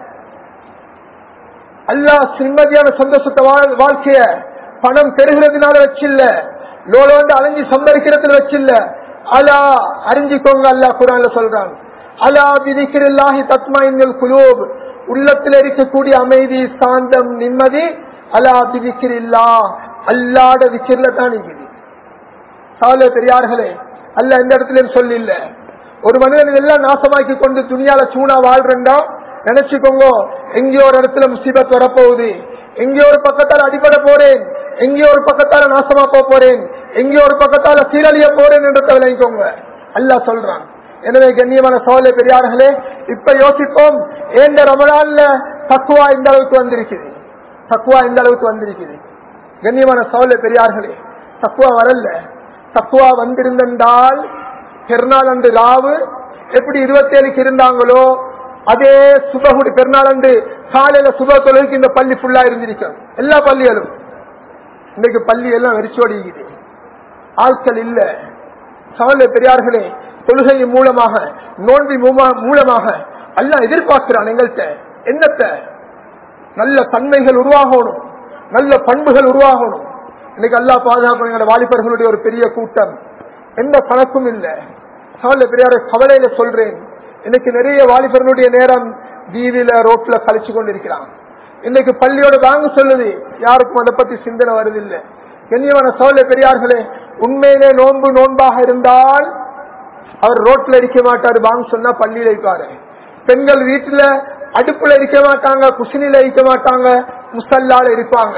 அல்லா நிம்மதியான சந்தோஷத்தை வாழ்க்கைய பணம் பெறுகிறதுனால வச்சில்ல லோலோண்டு அலைஞ்சு சம்பரிக்கிறதுல வச்சில்ல அலா அறிஞ்சிக்கோங்க அல்லா குரான்ல சொல்றாங்க அலா விதிக்கிறில்லாஹி தத்மா இன்னல் குலூப் உள்ளத்தில் இருக்கக்கூடிய அமைதி சாந்தம் நிம்மதி அலா விதிக்கிறில்லா அல்லாட விக்கிரில தான் இருக்குது சால பெரியார்களே அல்ல இந்த இடத்துல சொல்லி இல்ல ஒரு மனிதன் எல்லாம் நாசமாக்கி கொண்டு துணியால சூனா வாழ்றா நினைச்சுக்கோங்க எங்கேயோ ஒரு இடத்துல முசிபத் வரப்போகுது எங்கேயோ ஒரு பக்கத்தால் அடிபட போறேன் எங்கேயோ ஒரு பக்கத்தால நாசமா போக போறேன் எங்கேயோ ஒரு பக்கத்தால சீரழிய போறேன் என்று விளங்கிக்கோங்க அல்லா சொல்றான் எனவே கண்ணியமான சோழ பெரியார்களே இப்ப யோசிப்போம் ஏந்த ரமணான்ல தக்குவா இந்த அளவுக்கு வந்திருக்குது தக்குவா இந்த அளவுக்கு வந்திருக்குது கண்ணியமான சோழ பெரியார்களே தக்குவா வரல தக்குவா வந்திருந்தால் பெருநாள் அன்று ராவு எப்படி இருபத்தி ஏழுக்கு இருந்தாங்களோ அதே சுபகுடி பெருநாள் அன்று காலையில சுப தொழுகைக்கு இந்த பள்ளி ஃபுல்லா இருந்திருக்கும் எல்லா பள்ளிகளும் இன்னைக்கு பள்ளி எல்லாம் வெறிச்சோடிக்குது ஆட்கள் இல்ல சவல பெரியார்களே தொழுகை மூலமாக நோன்பி மூலமாக எல்லாம் எதிர்பார்க்கிறான் எங்கள்கிட்ட என்னத்தை நல்ல தன்மைகள் உருவாகணும் நல்ல பண்புகள் உருவாகணும் இன்னைக்கு அல்லா பாதுகாப்பு எங்களோட வாலிபர்களுடைய ஒரு பெரிய கூட்டம் எந்த கணக்கும் இல்ல சவல பெரியார கவலையில சொல்றேன் இன்னைக்கு நிறைய வாலிபர்களுடைய நேரம் வீதியில ரோட்ல கழிச்சு கொண்டிருக்கிறான் இன்னைக்கு பள்ளியோட வாங்க சொல்லுது யாருக்கும் அதை பத்தி சிந்தனை வருதில்லை கண்ணியமான சோழ பெரியார்களே உண்மையிலே நோன்பு நோன்பாக இருந்தால் அவர் ரோட்ல இருக்க மாட்டாரு வாங்க சொன்னா பள்ளியில இருப்பாரு பெண்கள் வீட்டுல அடுப்புல இருக்க மாட்டாங்க குசினில இருக்க மாட்டாங்க முசல்லால இருப்பாங்க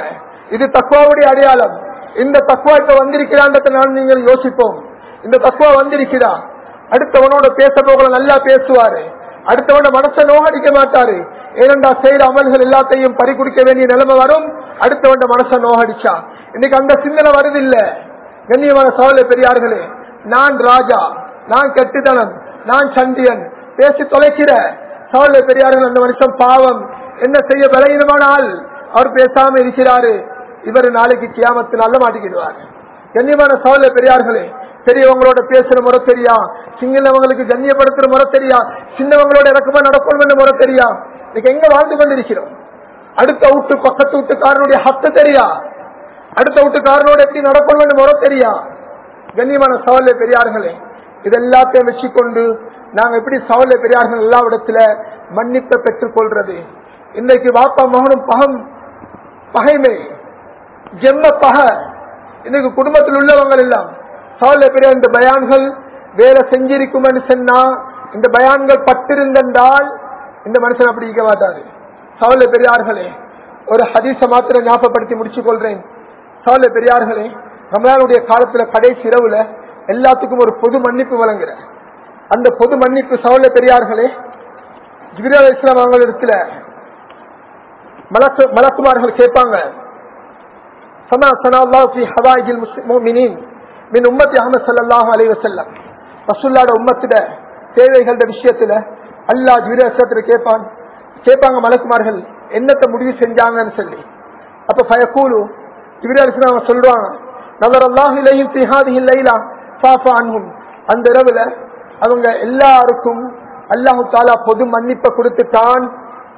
இது தக்குவாவுடைய அடையாளம் இந்த தக்குவா இப்ப வந்திருக்கிறான்றத நான் நீங்கள் யோசிப்போம் இந்த தக்குவா வந்திருக்கிறா அடுத்தவனோட பேச போகல நல்லா பேசுவாரு அடுத்தவன மனசை நோகடிக்க மாட்டாரு ஏனென்றா செய்யற அமல்கள் எல்லாத்தையும் பறி குடிக்க வேண்டிய நிலைமை வரும் அடுத்தவன் மனசை நோகடிச்சா இன்னைக்கு அந்த சிந்தனை வருது இல்ல கண்ணியமான சோழ பெரியார்களே நான் ராஜா நான் கெட்டுதனம் நான் சண்டியன் பேசி தொலைக்கிற சோழ பெரியார்கள் அந்த மனுஷன் பாவம் என்ன செய்ய பலகீனமான ஆள் அவர் பேசாம இருக்கிறாரு இவர் நாளைக்கு கியாமத்து நல்ல மாட்டிக்கிடுவார் கண்ணியமான சோழ பெரியார்களே பெரியவங்களோட பேசுற முறை தெரியா சிங்களவங்களுக்கு கண்ணியப்படுத்துற முறை தெரியா சின்னவங்களோட இறக்கமா நடக்கணும் முறை தெரியா இன்னைக்கு எங்க வாழ்ந்து கொண்டிருக்கிறோம் அடுத்த வீட்டு பக்கத்து வீட்டுக்காரனுடைய ஹத்து தெரியா அடுத்த வீட்டுக்காரனோட எப்படி நடக்கணும் முறை தெரியா கண்ணியமான சவால பெரியார்களே இது எல்லாத்தையும் வச்சுக்கொண்டு நாங்க எப்படி சவால பெரியார்கள் எல்லா இடத்துல மன்னிப்பை பெற்றுக் கொள்றது இன்னைக்கு வாப்பா மகனும் பகம் பகைமை ஜெம்ம பக இன்னைக்கு குடும்பத்தில் உள்ளவங்க எல்லாம் சவால பெரிய இந்த பயான்கள் வேலை செஞ்சிருக்கும்னு சொன்னா இந்த பயான்கள் பட்டிருந்தால் இந்த மனுஷன் அப்படி இருக்க மாட்டாரு சவால பெரியார்களே ஒரு ஹதீச மாத்திரம் ஞாபகப்படுத்தி முடிச்சுக் கொள்றேன் சவால பெரியார்களே ரமலானுடைய காலத்துல கடைசி இரவுல எல்லாத்துக்கும் ஒரு பொது மன்னிப்பு வழங்குற அந்த பொது மன்னிப்பு சவால பெரியார்களே ஜிபிரா இஸ்லாம் அவங்களிடத்துல மலக்கு மலக்குமார்கள் கேட்பாங்க சமா சனால்லாஹு ஃபி ஹவாயிஜில் முஸ்லிமீன் மின் உம்மத்தி அஹமது ஸல்லல்லாஹு அலைஹி வஸல்லம் ரசூலுல்லாஹ்ட உம்மத்திட தேவைகளோட விஷயத்துல அல்லாஹ் ஜிபிரா இஸ்லாத்துல கேட்பான் கேட்பாங்க மலக்குமார்கள் என்னத்தை முடிவு செஞ்சாங்கன்னு சொல்லி அப்ப ஃபயகூலு ஜிபிரா இஸ்லாம் சொல்றாங்க நவர் அல்லாஹ் இலையும் ஃபி ஹாதிஹி லைலா ஃபாஃபா அன்ஹும் அந்த இரவுல அவங்க எல்லாருக்கும் அல்லாஹு தாலா பொது மன்னிப்பை கொடுத்துட்டான்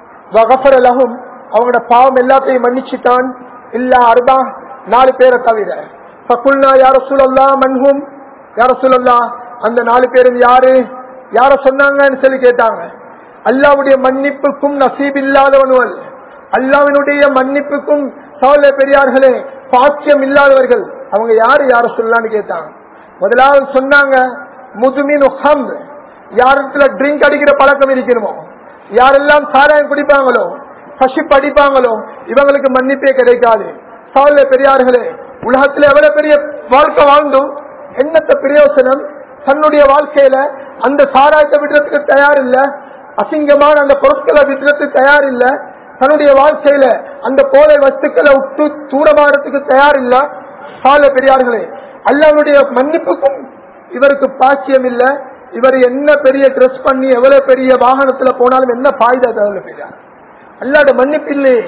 வகஃபர லஹும் அவங்களோட பாவம் எல்லாத்தையும் மன்னிச்சுட்டான் இல்லா அர்பா நாலு பேரை தவிர பக்குல்னா யார சூழல்லா மன்ஹும் யார சூழல்லா அந்த நாலு பேரும் யாரு யார சொன்னாங்கன்னு சொல்லி கேட்டாங்க அல்லாவுடைய மன்னிப்புக்கும் நசீப் இல்லாதவனுவல் அல்லாவினுடைய மன்னிப்புக்கும் சோழ பெரியார்களே பாக்கியம் இல்லாதவர்கள் அவங்க யாரு யார சொல்லலான்னு கேட்டாங்க முதலாவது சொன்னாங்க முதுமின் ஹம் யாரிடத்துல ட்ரிங்க் அடிக்கிற பழக்கம் இருக்கணுமோ யாரெல்லாம் சாராயம் குடிப்பாங்களோ பசி படிப்பாங்களோ இவங்களுக்கு மன்னிப்பே கிடைக்காது சால பெரியார்களே உலகத்துல எவ்வளவு பெரிய வாழ்க்கை வாழ்ந்தும் என்னத்த பிரயோசனம் தன்னுடைய வாழ்க்கையில அந்த சாராயத்தை விடுறதுக்கு தயார் இல்ல அசிங்கமான அந்த பொருட்களை விடுறதுக்கு தயார் இல்ல தன்னுடைய வாழ்க்கையில அந்த போதை வஸ்துக்களை விட்டு தூரமாறதுக்கு தயார் இல்ல சால பெரியார்களே அல்லாவுடைய மன்னிப்புக்கும் இவருக்கு பாக்கியம் இல்ல இவர் என்ன பெரிய ட்ரெஸ் பண்ணி எவ்வளவு பெரிய வாகனத்துல போனாலும் என்ன பாய்தா தவிர பெரியார் அல்லாட மன்னிப்பு இல்லையே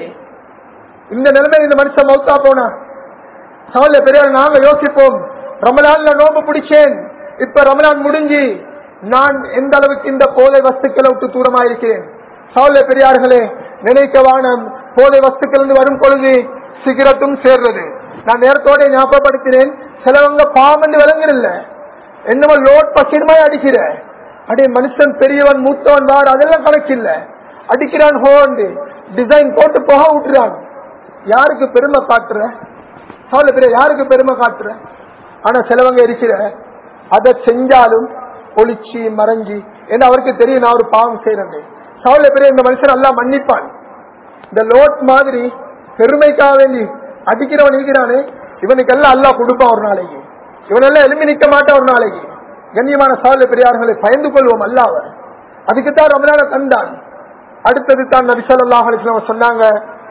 இந்த நிலைமையில இந்த மனுஷன் மௌத்தா போனா சவால பெரியார் நாங்க யோசிப்போம் ரமலான்ல நோம்பு பிடிச்சேன் இப்ப ரமலான் முடிஞ்சு நான் எந்த அளவுக்கு இந்த போதை வஸ்துக்களை விட்டு தூரமா இருக்கிறேன் சவால பெரியார்களே நினைக்க வானம் போதை வஸ்துக்கள் இருந்து வரும் பொழுது சிகரெட்டும் சேர்றது நான் நேரத்தோட ஞாபகப்படுத்தினேன் சிலவங்க பாமன்னு விளங்குறல்ல என்னமோ லோட் பக்கிரமாய் அடிக்கிற அடே மனுஷன் பெரியவன் மூத்தவன் வார் அதெல்லாம் கணக்கில்ல அடிக்கிறான் ஹோண்டு டிசைன் போட்டு போக விட்டுறான் யாருக்கு பெருமை காட்டுற சவால பெரிய யாருக்கு பெருமை காட்டுற ஆனா சிலவங்க இருக்கிற அதை செஞ்சாலும் ஒளிச்சு மறைஞ்சி ஏன்னா அவருக்கு தெரியும் நான் ஒரு பாவம் செய்யறேன் சவால பெரிய இந்த மனுஷன் நல்லா மன்னிப்பான் இந்த லோட் மாதிரி பெருமைக்காக வேண்டி அடிக்கிறவன் இருக்கிறானே இவனுக்கு எல்லாம் அல்லா கொடுப்பான் ஒரு நாளைக்கு இவனெல்லாம் எலும்பி நிக்க மாட்டான் ஒரு நாளைக்கு கண்ணியமான சாலை பெரியார்களை பயந்து கொள்வோம் அல்லாவர் அதுக்குத்தான் ரமலான தந்தான் அடுத்தது தான் நபி ஸல்லல்லாஹு அலைஹி வஸல்லம் சொன்னாங்க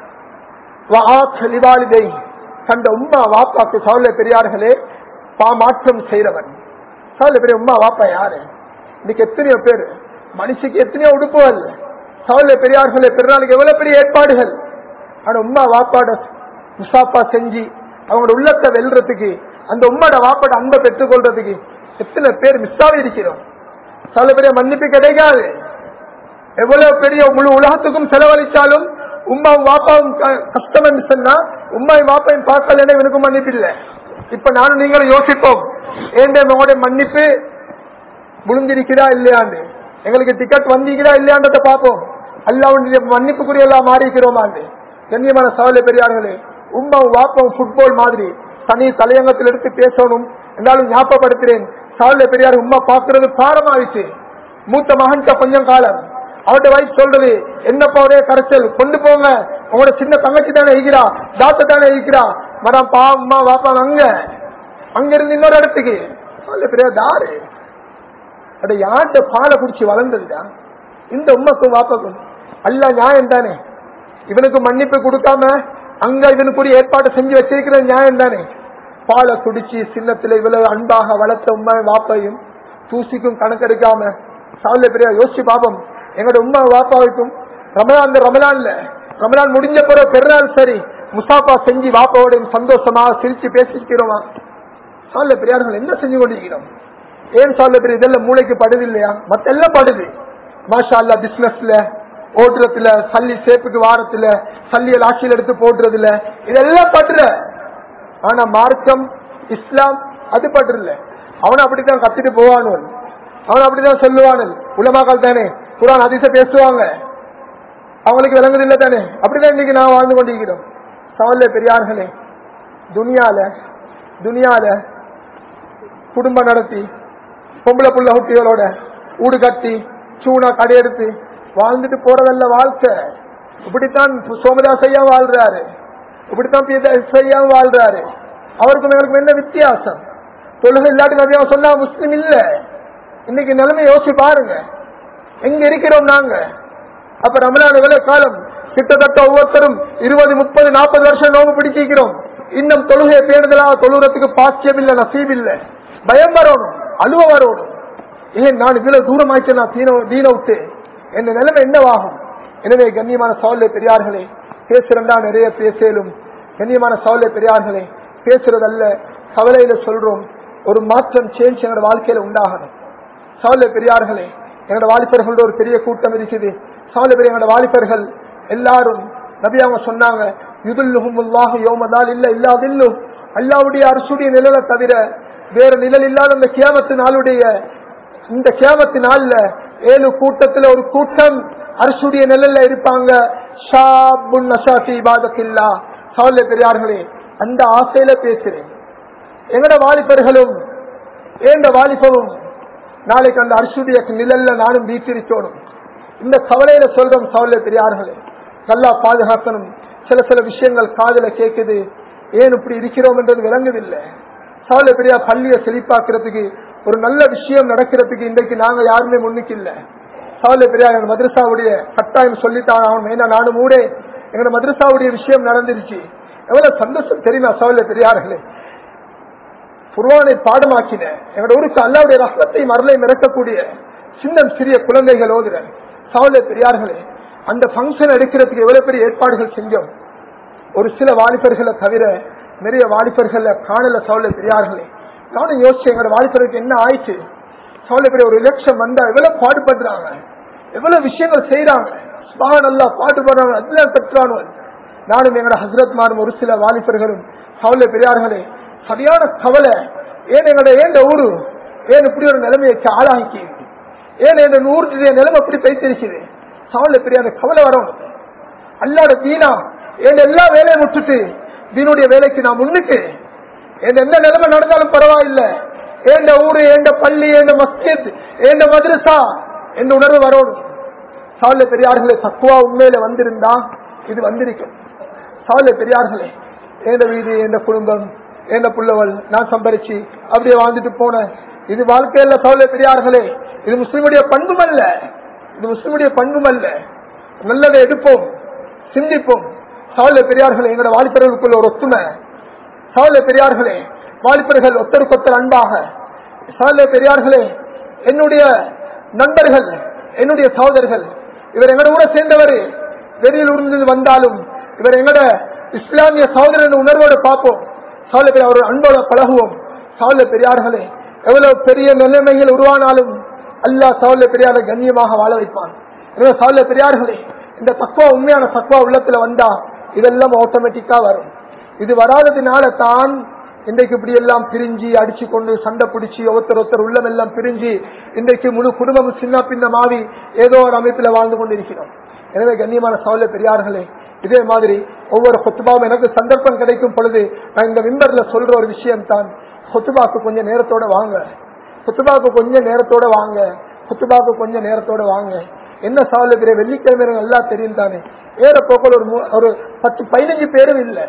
வஆத் லிவாலிதை கண்ட உம்மா வாப்பாக்கு சவுல பெரியார்களே பாமாற்றம் செய்றவன் சவுல பெரிய உம்மா வாப்பா யாரு இன்னைக்கு எத்தனையோ பேர் மனுஷிக்கு எத்தனையோ உடுப்புகள் சவுல பெரியார்களே பெருநாளுக்கு எவ்வளவு பெரிய ஏற்பாடுகள் ஆனா உம்மா வாப்பாட முசாப்பா செஞ்சு அவங்களோட உள்ளத்தை வெல்றதுக்கு அந்த உம்மாட வாப்பாட அன்பை பெற்றுக் கொள்றதுக்கு எத்தனை பேர் மிஸ் ஆகி இருக்கிறோம் சவுல பெரிய மன்னிப்பு கிடைக்காது எவ்வளவு பெரிய முழு உலகத்துக்கும் செலவழிச்சாலும் உமாவும் வாப்பாவும் க- கஷ்டம் என்று சொன்னா உமாயும் வாப்பையும் பார்க்கலன்னா இவனுக்கும் மன்னிப்பு இல்லை இப்ப நானும் நீங்களும் யோசிப்போம் ஏண்ட உங்களுடைய மன்னிப்பு முடிஞ்சிருக்கிறா இல்லையாண்டு எங்களுக்கு டிக்கெட் வந்தீங்களா இல்லையான்றத பார்ப்போம் அல்லாவுடைய மன்னிப்புக்குரிய எல்லாம் மாறிக்கிறோமாண்டு கண்ணியமான சவாலை பெரியார்களே உமாவும் வாப்பாவும் ஃபுட்பால் மாதிரி தனி தலையங்கத்தில் எடுத்து பேசணும் என்றாலும் ஞாபகப்படுத்துறேன் சவாலை பெரியார் உமா பார்க்கிறது பாரமாயிடுச்சு மூத்த மகன்கிட்ட கொஞ்சம் காலம் அவருடைய வயசு சொல்றது என்னப்பா ஒரே கரைச்சல் கொண்டு போங்க உங்களோட சின்ன தங்கச்சி தானே இருக்கிறா தாத்தா தானே இருக்கிறா மரம் பா அம்மா பாப்பா அங்க அங்க இருந்து இன்னொரு இடத்துக்கு சொல்ல பெரிய தாரு அட யார்கிட்ட பாலை குடிச்சு வளர்ந்ததுடா இந்த உம்மக்கும் வாப்பக்கும் அல்ல நியாயம் தானே இவனுக்கு மன்னிப்பு கொடுக்காம அங்க இவனுக்குரிய ஏற்பாடு செஞ்சு வச்சிருக்கிற நியாயம் தானே பாலை குடிச்சு சின்னத்துல இவ்வளவு அன்பாக வளர்த்த உண்மை வாப்பையும் தூசிக்கும் கணக்கெடுக்காம சாவல பெரிய யோசிச்சு பாப்போம் எங்களோட உண்மை வாப்பாவுக்கும் ரமலான் ரமலான்ல ரமலான் முடிஞ்ச பிறகு பெருநாள் சரி முசாஃபா செஞ்சு வாப்பாவோடையும் சந்தோஷமா சிரிச்சு பேசிக்கிறோமா சாவல பெரியார்கள் என்ன செஞ்சு கொண்டிருக்கிறோம் ஏன் சாவல பெரிய இதெல்லாம் மூளைக்கு படுது இல்லையா மத்த எல்லாம் படுது மாஷா அல்லா பிசினஸ்ல ஓட்டுறதுல சல்லி சேப்புக்கு வாரத்துல சல்லியல் ஆட்சியில் எடுத்து போடுறதுல இதெல்லாம் படுற ஆனா மார்க்கம் இஸ்லாம் அது படுறல அவன் அப்படித்தான் கத்திட்டு போவானுவன் அவன் அப்படித்தான் சொல்லுவானு உலமாக்கள் தானே குரான் அதிச பேசுவாங்க அவங்களுக்கு விளங்குது இல்ல தானே அப்படிதான் இன்னைக்கு நான் வாழ்ந்து கொண்டிருக்கிறோம் சவல்ல பெரியார்களே துனியால துனியால குடும்பம் நடத்தி பொம்பளை புள்ள குட்டிகளோட ஊடு கட்டி சூனா கடையெடுத்து வாழ்ந்துட்டு போறதல்ல வாழ்க்கை இப்படித்தான் சோமதாஸ் ஐயா வாழ்றாரு இப்படித்தான் பியதாஸ் ஐயா வாழ்றாரு அவருக்கும் எங்களுக்கு என்ன வித்தியாசம் தொழுகை இல்லாட்டி நபியா சொன்னா முஸ்லிம் இல்ல இன்னைக்கு நிலைமை யோசிச்சு பாருங்க எங்க இருக்கிறோம் நாங்க அப்ப ரமலான் எவ்வளவு காலம் கிட்டத்தட்ட ஒவ்வொருத்தரும் இருபது முப்பது நாற்பது வருஷம் நோம்பு பிடிச்சிக்கிறோம் இன்னும் தொழுகையை பேணுதலாக தொழுகிறதுக்கு பாக்கியம் இல்ல நசீப் இல்ல பயம் வரணும் அழுவ வரணும் ஏன் நான் இவ்வளவு தூரமாயிட்டு நான் தீன தீன விட்டு என் நிலைமை என்னவாகும் எனவே கண்ணியமான சவாலே பெரியார்களே பேசுறா நிறைய பேசலும் கண்ணியமான சவாலே பெரியார்களே பேசுறதல்ல கவலையில சொல்றோம் ஒரு மாற்றம் சேஞ்ச் எங்களோட வாழ்க்கையில உண்டாகணும் சவாலே பெரியார்களே எங்களோட வாலிபர்களோட ஒரு பெரிய கூட்டம் இருக்குது சவாலே பெரிய எங்களோட வாலிபர்கள் எல்லாரும் நபி அவங்க சொன்னாங்க யுதுல்லுஹுமுல்லாஹு யோமதால் இல்ல இல்லாதில்லு அல்லாவுடைய அரசுடைய நிழலை தவிர வேற நிழல் இல்லாத அந்த கியாமத்து நாளுடைய இந்த கியாமத்து நாள்ல ஏழு கூட்டத்துல ஒரு கூட்டம் அரசுடைய நிழல்ல இருப்பாங்க ஷாபுன் நஷாஃபி இபாதத்தில்லா சவாலே பெரியார்களே அந்த ஆசையில பேசுறேன் எங்கட வாலிபர்களும் ஏந்த வாலிபமும் நாளைக்கு அந்த அரசுடைய நிழல்ல நானும் வீட்டிருக்கணும் இந்த கவலையில சொல்றோம் சவலை பெரியார்களே நல்லா பாதுகாக்கணும் சில சில விஷயங்கள் காதல கேக்குது ஏன் இப்படி இருக்கிறோம் என்றது விளங்குதில்லை சவலை பெரியா பள்ளிய செழிப்பாக்குறதுக்கு ஒரு நல்ல விஷயம் நடக்கிறதுக்கு இன்றைக்கு நாங்க யாருமே முன்னுக்கு இல்ல சவலை பெரியா எங்க மதரசாவுடைய கட்டாயம் சொல்லித்தான் ஆகணும் ஏன்னா நானும் மூடே எங்க மதரசாவுடைய விஷயம் நடந்துருச்சு எவ்வளவு சந்தோஷம் தெரியுமா சவலை பெரியார்களே குர்வானை பாடமாக்கின எங்களோட ஊருக்கு அல்லாவுடைய ரசத்தை மரலை மிரட்டக்கூடிய சின்னம் சிறிய குழந்தைகள் ஓதுற சவலை பெரியார்களே அந்த பங்கன் எடுக்கிறதுக்கு எவ்வளவு பெரிய ஏற்பாடுகள் செஞ்சோம் ஒரு சில வாலிபர்களை தவிர நிறைய வாலிபர்களை காணல சவலை பெரியார்களே நானும் யோசிச்சேன் எங்களோட வாலிபருக்கு என்ன ஆயிடுச்சு சவலை பெரிய ஒரு எலெக்ஷன் வந்தா எவ்வளவு பாடுபடுறாங்க எவ்வளவு விஷயங்கள் செய்யறாங்க நல்லா பாட்டு பாடுறாங்க அதெல்லாம் பெற்றானுவன் நானும் எங்களோட ஹசரத் மாறும் ஒரு சில வாலிபர்களும் சவலை பெரியார்களே சரியான கவலை ஏன் எங்களோட ஏண்ட ஊரு ஏன் இப்படி ஒரு நிலைமையை ஆளாக்கி ஏன் என் ஊருடைய நிலைமை அப்படி பைத்திருக்குது சவல்ல பெரிய அந்த கவலை வரும் அல்லாட தீனா என் எல்லா வேலையும் விட்டுட்டு தீனுடைய வேலைக்கு நான் முன்னுக்கு என் எந்த நிலைமை நடந்தாலும் பரவாயில்ல ஏண்ட ஊரு ஏண்ட பள்ளி ஏண்ட மஸ்ஜித் ஏண்ட மദ്രസா என்ற உணர்வு வரணும் சாவல பெரியார்களே தக்குவா உண்மையில வந்திருந்தா இது வந்திருக்கும் சாவல பெரியார்களே ஏண்ட வீடு ஏண்ட குடும்பம் என்ன புள்ளவள் நான் சம்பரிச்சு அப்படியே வாழ்ந்துட்டு போனேன் இது வாழ்க்கையில சவுல பெரியார்களே இது முஸ்லிமுடைய பண்பும் அல்ல இது முஸ்லிமுடைய பண்பும் அல்ல நல்லதை எடுப்போம் சிந்திப்போம் சவுல பெரியார்களே எங்களோட வாலிபர்களுக்குள்ள ஒரு ஒத்துமை சவுல பெரியார்களே வாலிபர்கள் ஒத்தருக்கொத்தர் அன்பாக சவுல பெரியார்களே என்னுடைய நண்பர்கள் என்னுடைய சகோதரர்கள் இவர் எங்களோட கூட சேர்ந்தவர் வெளியில் இருந்து வந்தாலும் இவர் எங்களோட இஸ்லாமிய சகோதரன் உணர்வோடு பார்ப்போம் சால பெரிய அவர் அன்போட பழகுவோம் சால பெரியார்களே எவ்வளவு பெரிய நிலைமைகள் உருவானாலும் அல்லாஹ் சாவல பெரியாரை கண்ணியமாக வாழ வைப்பான் சாவல பெரியார்களே இந்த தக்குவா உண்மையான தக்குவா உள்ளத்துல வந்தா இதெல்லாம் ஆட்டோமேட்டிக்கா வரும் இது வராததுனால தான் இன்றைக்கு இப்படி எல்லாம் பிரிஞ்சு அடிச்சு கொண்டு சண்டை பிடிச்சி ஒருத்தர் ஒருத்தர் உள்ளம் எல்லாம் பிரிஞ்சு இன்றைக்கு முழு குடும்பம் சின்ன பின்ன மாறி ஏதோ ஒரு அமைப்பில் வாழ்ந்து கொண்டிருக்கிறோம் எனவே கண்ணியமான சவல பெரியார்களே இதே மாதிரி ஒவ்வொரு கொத்துபாவும் எனக்கு சந்தர்ப்பம் கிடைக்கும் பொழுது நான் இந்த விம்பர்ல சொல்ற ஒரு விஷயம் தான் கொத்துபாக்கு கொஞ்சம் நேரத்தோட வாங்க கொத்துபாக்கு கொஞ்சம் நேரத்தோட வாங்க கொத்துபாக்கு கொஞ்சம் நேரத்தோட வாங்க என்ன சாவல பெரிய வெள்ளிக்கிழமை எனக்கு நல்லா தெரியும் தானே ஏற போக்கள் ஒரு மூ- ஒரு பத்து பதினஞ்சு பேரும் இல்லை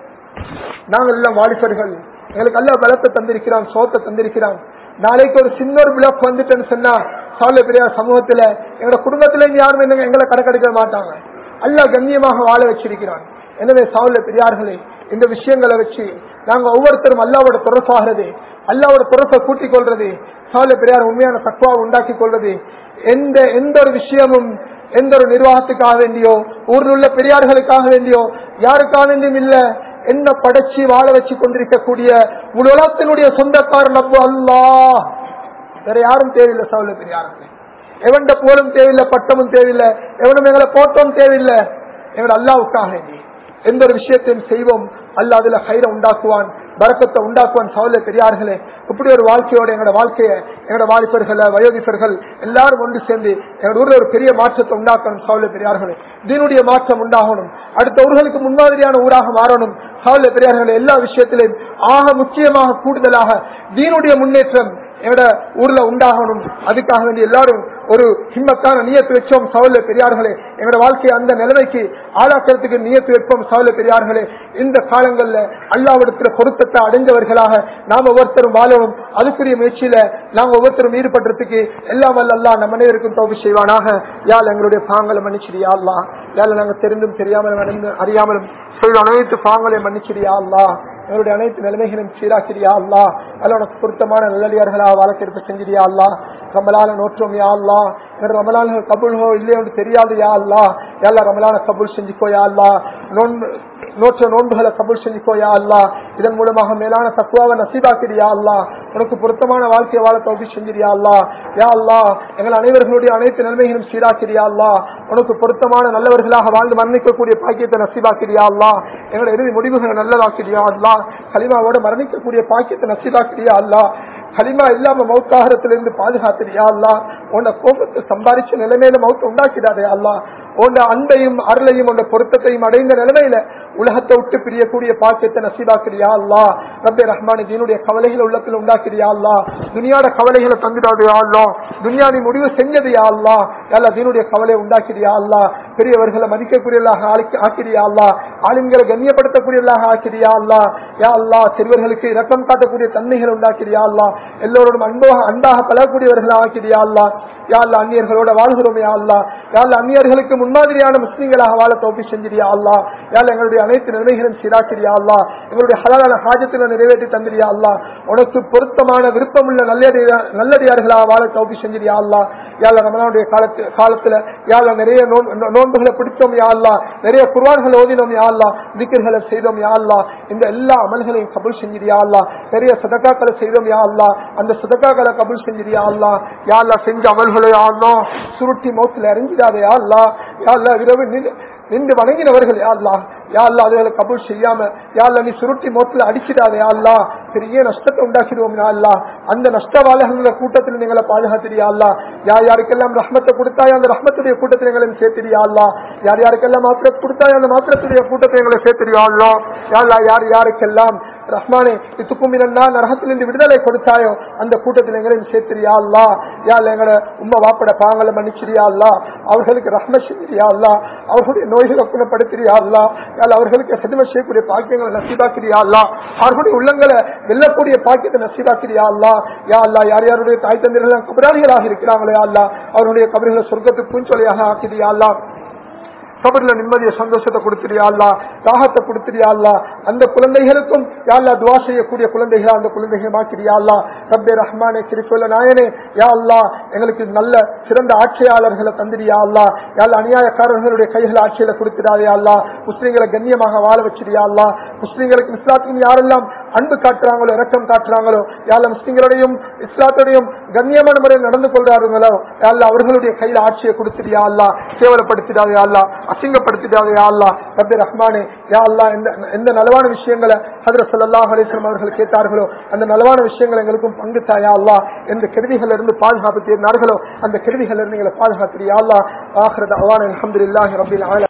நாங்கள் எல்லாம் வாலிபர்கள் எங்களுக்கு அல்ல பலத்தை தந்திருக்கிறான் சோத்தை தந்திருக்கிறான் நாளைக்கு ஒரு சின்ன ஒரு பிளாக் வந்துட்டேன்னு சொன்னா சாவல பெரியார் சமூகத்துல எங்களோட குடும்பத்துல இருந்து யாரும் என்ன எங்களை கணக்கெடுக்க மாட்டாங்க அல்ல கண்ணியமாக வாழ வச்சிருக்கிறான் எனவே சாவல பெரியார்களே இந்த விஷயங்களை வச்சு நாங்க ஒவ்வொருத்தரும் அல்லாவோட தொடர்பாகிறது அல்லாவோட தொடர்பை கூட்டிக் கொள்றது சாவல பெரியார் உண்மையான தக்குவா உண்டாக்கி கொள்வது எந்த எந்த ஒரு விஷயமும் எந்த ஒரு நிர்வாகத்துக்காக வேண்டியோ ஊரில் உள்ள பெரியார்களுக்காக வேண்டியோ யாருக்காக வேண்டியும் இல்ல என்ன படைச்சு வாழ வச்சு கொண்டிருக்கக்கூடிய முழு உலகத்தினுடைய சொந்தக்காரன் அப்பு அல்லாஹ் வேற யாரும் தேவையில்லை சவுல பெரியார்கள் எவன்ட போலும் தேவையில்லை பட்டமும் தேவையில்லை எவனும் எங்களை போட்டோம் தேவையில்லை எங்களோட அல்லாவுக்காக வேண்டி எந்த ஒரு விஷயத்தையும் செய்வோம் அல்ல அதுல கயிறை உண்டாக்குவான் பறக்கத்தை உண்டாக்குவான் சவுல பெரியார்களே இப்படி ஒரு வாழ்க்கையோட எங்களோட வாழ்க்கையை எங்களோட வாலிபர்கள் வயோதிபர்கள் எல்லாரும் ஒன்று சேர்ந்து எங்களோட ஊர்ல ஒரு பெரிய மாற்றத்தை உண்டாக்கணும் சவுல பெரியார்களே தீனுடைய மாற்றம் உண்டாகணும் அடுத்த ஊர்களுக்கு முன்மாதிரியான ஊராக மாறணும் சவுல பெரியார்களே எல்லா விஷயத்திலும் ஆக முக்கியமாக கூடுதலாக தீனுடைய முன்னேற்றம் எங்களோட ஊர்ல உண்டாகணும் அதுக்காக வேண்டி எல்லாரும் ஒரு ஹிம்மத்தான நியத்து வச்சோம் சவல்ல பெரியார்களே எங்களோட வாழ்க்கையை அந்த நிலைமைக்கு ஆளாக்கிறதுக்கு நியத்து வைப்போம் சவல்ல பெரியார்களே இந்த காலங்கள்ல அல்லாவிடத்துல பொருத்தத்தை அடைஞ்சவர்களாக நாம ஒவ்வொருத்தரும் வாழவும் அதுக்குரிய முயற்சியில நாங்க ஒவ்வொருத்தரும் ஈடுபடுறதுக்கு எல்லாம் வல்ல அல்லா நம்ம அனைவருக்கும் தோல்வி செய்வானாக யாழ் எங்களுடைய பாங்களை மன்னிச்சிடியா அல்லா யாழ் நாங்க தெரிந்தும் தெரியாமலும் அறிந்தும் அறியாமலும் செய்த அனைத்து பாங்களையும் மன்னிச்சிடியா அல்லா எங்களுடைய அனைத்து நிலைமைகளையும் சீராக்கிறியா அல்லா அல்ல உனக்கு பொருத்தமான நல்லடியார்களாக வழக்கெடுப்பு செஞ்சிரியா அல்லா ரமலான நோற்றோம் யா அல்லா எங்களோட ரமலான கபுல்ஹோ இல்லையோ தெரியாது யா அல்லா எல்லா ரமலான கபுல் செஞ்சுக்கோ யா அல்லா நோன்பு நோற்ற நோன்புகளை கபுல் செஞ்சுக்கோ யா அல்லா இதன் மூலமாக மேலான தக்குவாவை நசீபாக்கிறியா அல்லா உனக்கு பொருத்தமான வாழ்க்கையை வாழ தோப்பி செஞ்சிரியா அல்லா யா அல்லா எங்கள் அனைவர்களுடைய அனைத்து நிலைமைகளும் சீராக்கிறியா அல்லா உனக்கு பொருத்தமான நல்லவர்களாக வாழ்ந்து மரணிக்கக்கூடிய பாக்கியத்தை நசீபாக்கிறியா அல்லா எங்களோட இறுதி முடிவுகளை நல்லதாக்கிறியா அல்லா கலிமாவோட மரணிக்கக்கூடிய பாக்கியத்தை நசீபாக்கிறியா அல்லா கலிமா இல்லாம மௌத்தாகரத்திலிருந்து பாதுகாத்திரியா அல்லா உன்னை கோபத்தை சம்பாதிச்ச நிலைமையில மௌத்த உண்டாக்கிடாதே அல்லா உன்னை அன்பையும் அருளையும் உன்னை பொருத்தத்தையும் அடைந்த நிலைமையில உலகத்தை விட்டு பிரியக்கூடிய பாக்கியத்தை நசீபாக்கிறியா அல்லா ரப்பே ரஹ்மானி தீனுடைய கவலைகளை உள்ளத்தில் உண்டாக்கிறியா அல்லா துனியாட கவலைகளை தந்துடாதே அல்லா துனியா நீ முடிவு செஞ்சது யா அல்லா எல்லா தீனுடைய கவலையை உண்டாக்கிறியா அல்லா பெரியவர்களை மதிக்கக்கூடியவர்களாக ஆக்கி- ஆக்கிறியா அல்லா ஆளுங்களை கண்ணியப்படுத்தக்கூடியவர்களாக ஆக்கிறியா அல்லா யா அல்லா சிறுவர்களுக்கு இரக்கம் காட்டக்கூடிய தன்மைகளை உண்டாக்கிறியா அல்லா எல்லோரோடும் அன்பாக அன்பாக பழகக்கூடியவர்களாக ஆக்கிறியா அல்லா யா அல்லா அந்நியர்களோட வாழ்கிறோம் யா அல்லா யா அல்லா அந்நியர்களுக்கு முன்மாதிரியான முஸ்லீம்களாக வாழ தோப்பி செஞ்சிரியா அல்லா யா அல்லா எங்களுடைய அனைத்து நிலைமைகளும் சீராக்கிறியா அல்லா எங்களுடைய ஹலாலான ஹாஜத்தில் நிறைவேற்றி தந்திரியா அல்லா உனக்கு பொருத்தமான விருப்பமுள்ள நல்லடியா- நல்லடியார்களாக வாழ தோப்பி செஞ்சிரியா அல்லா யா அல்லா ரமலானுடைய காலத்து காலத்துல யா அல்லா நிறைய நோன்- நோ- நோன்புகளை பிடிச்சோம் யா அல்லா நிறைய குர்வான்களை ஓதினோம் யா அல்லா திக்கர்களை செய்தோம் யா அல்லா இந்த எல்லா அமல்களையும் கபுல் செஞ்சிரியா அல்லா பெரிய சதக்காக்களை செய்தோம் யா அல்லா அந்த சதக்காக்களை கபுல் செஞ்சிரியா அல்லா யா அல்லா செஞ்ச அமல்களை யா அல்லா சுருட்டி மௌத்துல இறங்கிடாதே யா அல்லா யா அல்லா இரவு நின்று- நின்று வணங்கினவர்கள் யா அல்லா யா அல்லா அதுகளை கபூல் செய்யாம யா அல்லா நீ சுருட்டி மோத்துல அடிச்சிடாதே யா அல்லா பெரிய நஷ்டத்தை உண்டாக்கிடுவோம் யா அல்லா அந்த நஷ்டவாளர்கள கூட்டத்தில் நீங்களை பாதுகாத்திரியா அல்லா யார் யாருக்கெல்லாம் ரஹ்மத்தை கொடுத்தாயோ அந்த ரஹ்மத்துடைய கூட்டத்தில் எங்களையும் சேர்த்திரியா அல்லா யார் யாருக்கெல்லாம் மாத்திரத்தை கொடுத்தாயோ அந்த மாத்திரத்துடைய கூட்டத்தை எங்களை சேர்த்திரியா அல்லா யா அல்லா யார் யாருக்கெல்லாம் ரஹ்மானே இதுக்கும் இரண்டா நரகத்திலிருந்து விடுதலை கொடுத்தாயோ அந்த கூட்டத்தில் எங்களையும் சேர்த்திரியா அல்லா யா அல்லா எங்களோட உம்மா வாப்பட பாங்களை மன்னிச்சிரியா அல்லா அவர்களுக்கு ரஹ்ம செஞ்சிரியா அல்லா அவர்களுடைய நோய்களை குணப்படுத்திரியா அல்லா யா அல்லா அவர்களுக்கு சதும செய்யக்கூடிய பாக்கியங்களை நசீபாக்கிறியா அல்லா அவர்களுடைய உள்ளங்களை வெல்லக்கூடிய பாக்கியத்தை நசீபாக்கிறியா அல்லா யா அல்லா யார் யாருடைய தாய் தந்திரர்கள் கபராளிகளாக இருக்கிறாங்களே யா அல்லா அவர்களுடைய கபர்களை சொர்க்கத்துக்கு பூஞ்சொலியாக ஆக்கிறியா அல்லா கபர்ல நிம்மதிய சந்தோஷத்தை கொடுத்துறியா அல்லா தாகத்தை கொடுத்துறியா அல்லா அந்த குழந்தைகளுக்கும் யா அல்லா துவா செய்யக்கூடிய குழந்தைகளா அந்த குழந்தைகள் மாக்கிறியா அல்லா ரப்பே ரஹ்மானே கிரிசுல்ல நாயனே யா அல்லா எங்களுக்கு நல்ல சிறந்த ஆட்சியாளர்களை தந்திரியா அல்லா யா அல்லா அநியாயக்காரர்களுடைய கைகள் ஆட்சியில கொடுத்துடாதே அல்லா முஸ்லீம்களை கண்ணியமாக வாழ வச்சிருயா அல்லா முஸ்லீம்களுக்கு இஸ்லாத்துக்கும் யாரெல்லாம் அன்பு காட்டுறாங்களோ இரக்கம் காட்டுறாங்களோ யாழ்ல முஸ்லிம்களுடையும் இஸ்லாத்துடையும் கண்ணியமான முறையில் நடந்து கொள்றாருங்களோ யாழ்ல அவர்களுடைய கையில ஆட்சியை கொடுத்துடியா அல்லா கேவலப்படுத்திடாதே அல்லா அசிங்கப்படுத்திடாதே அல்லா ரப்பி ரஹ்மானே யா அல்லா எந்த எந்த நலவான விஷயங்களை ஹதரத் ஸல்லல்லாஹு அலைஹி வஸல்லம் அவர்கள் கேட்டார்களோ அந்த நலவான விஷயங்களை எங்களுக்கும் பங்கு தாயா அல்லா எந்த கெடுதிகள் இருந்து பாதுகாப்பு தேடினார்களோ அந்த கெடுதிகள் இருந்து எங்களை பாதுகாத்திரியா அல்லா ஆஹ்ரத் அவான் அல்ஹம்துலில்லாஹி ரப்பில் ஆலமீன்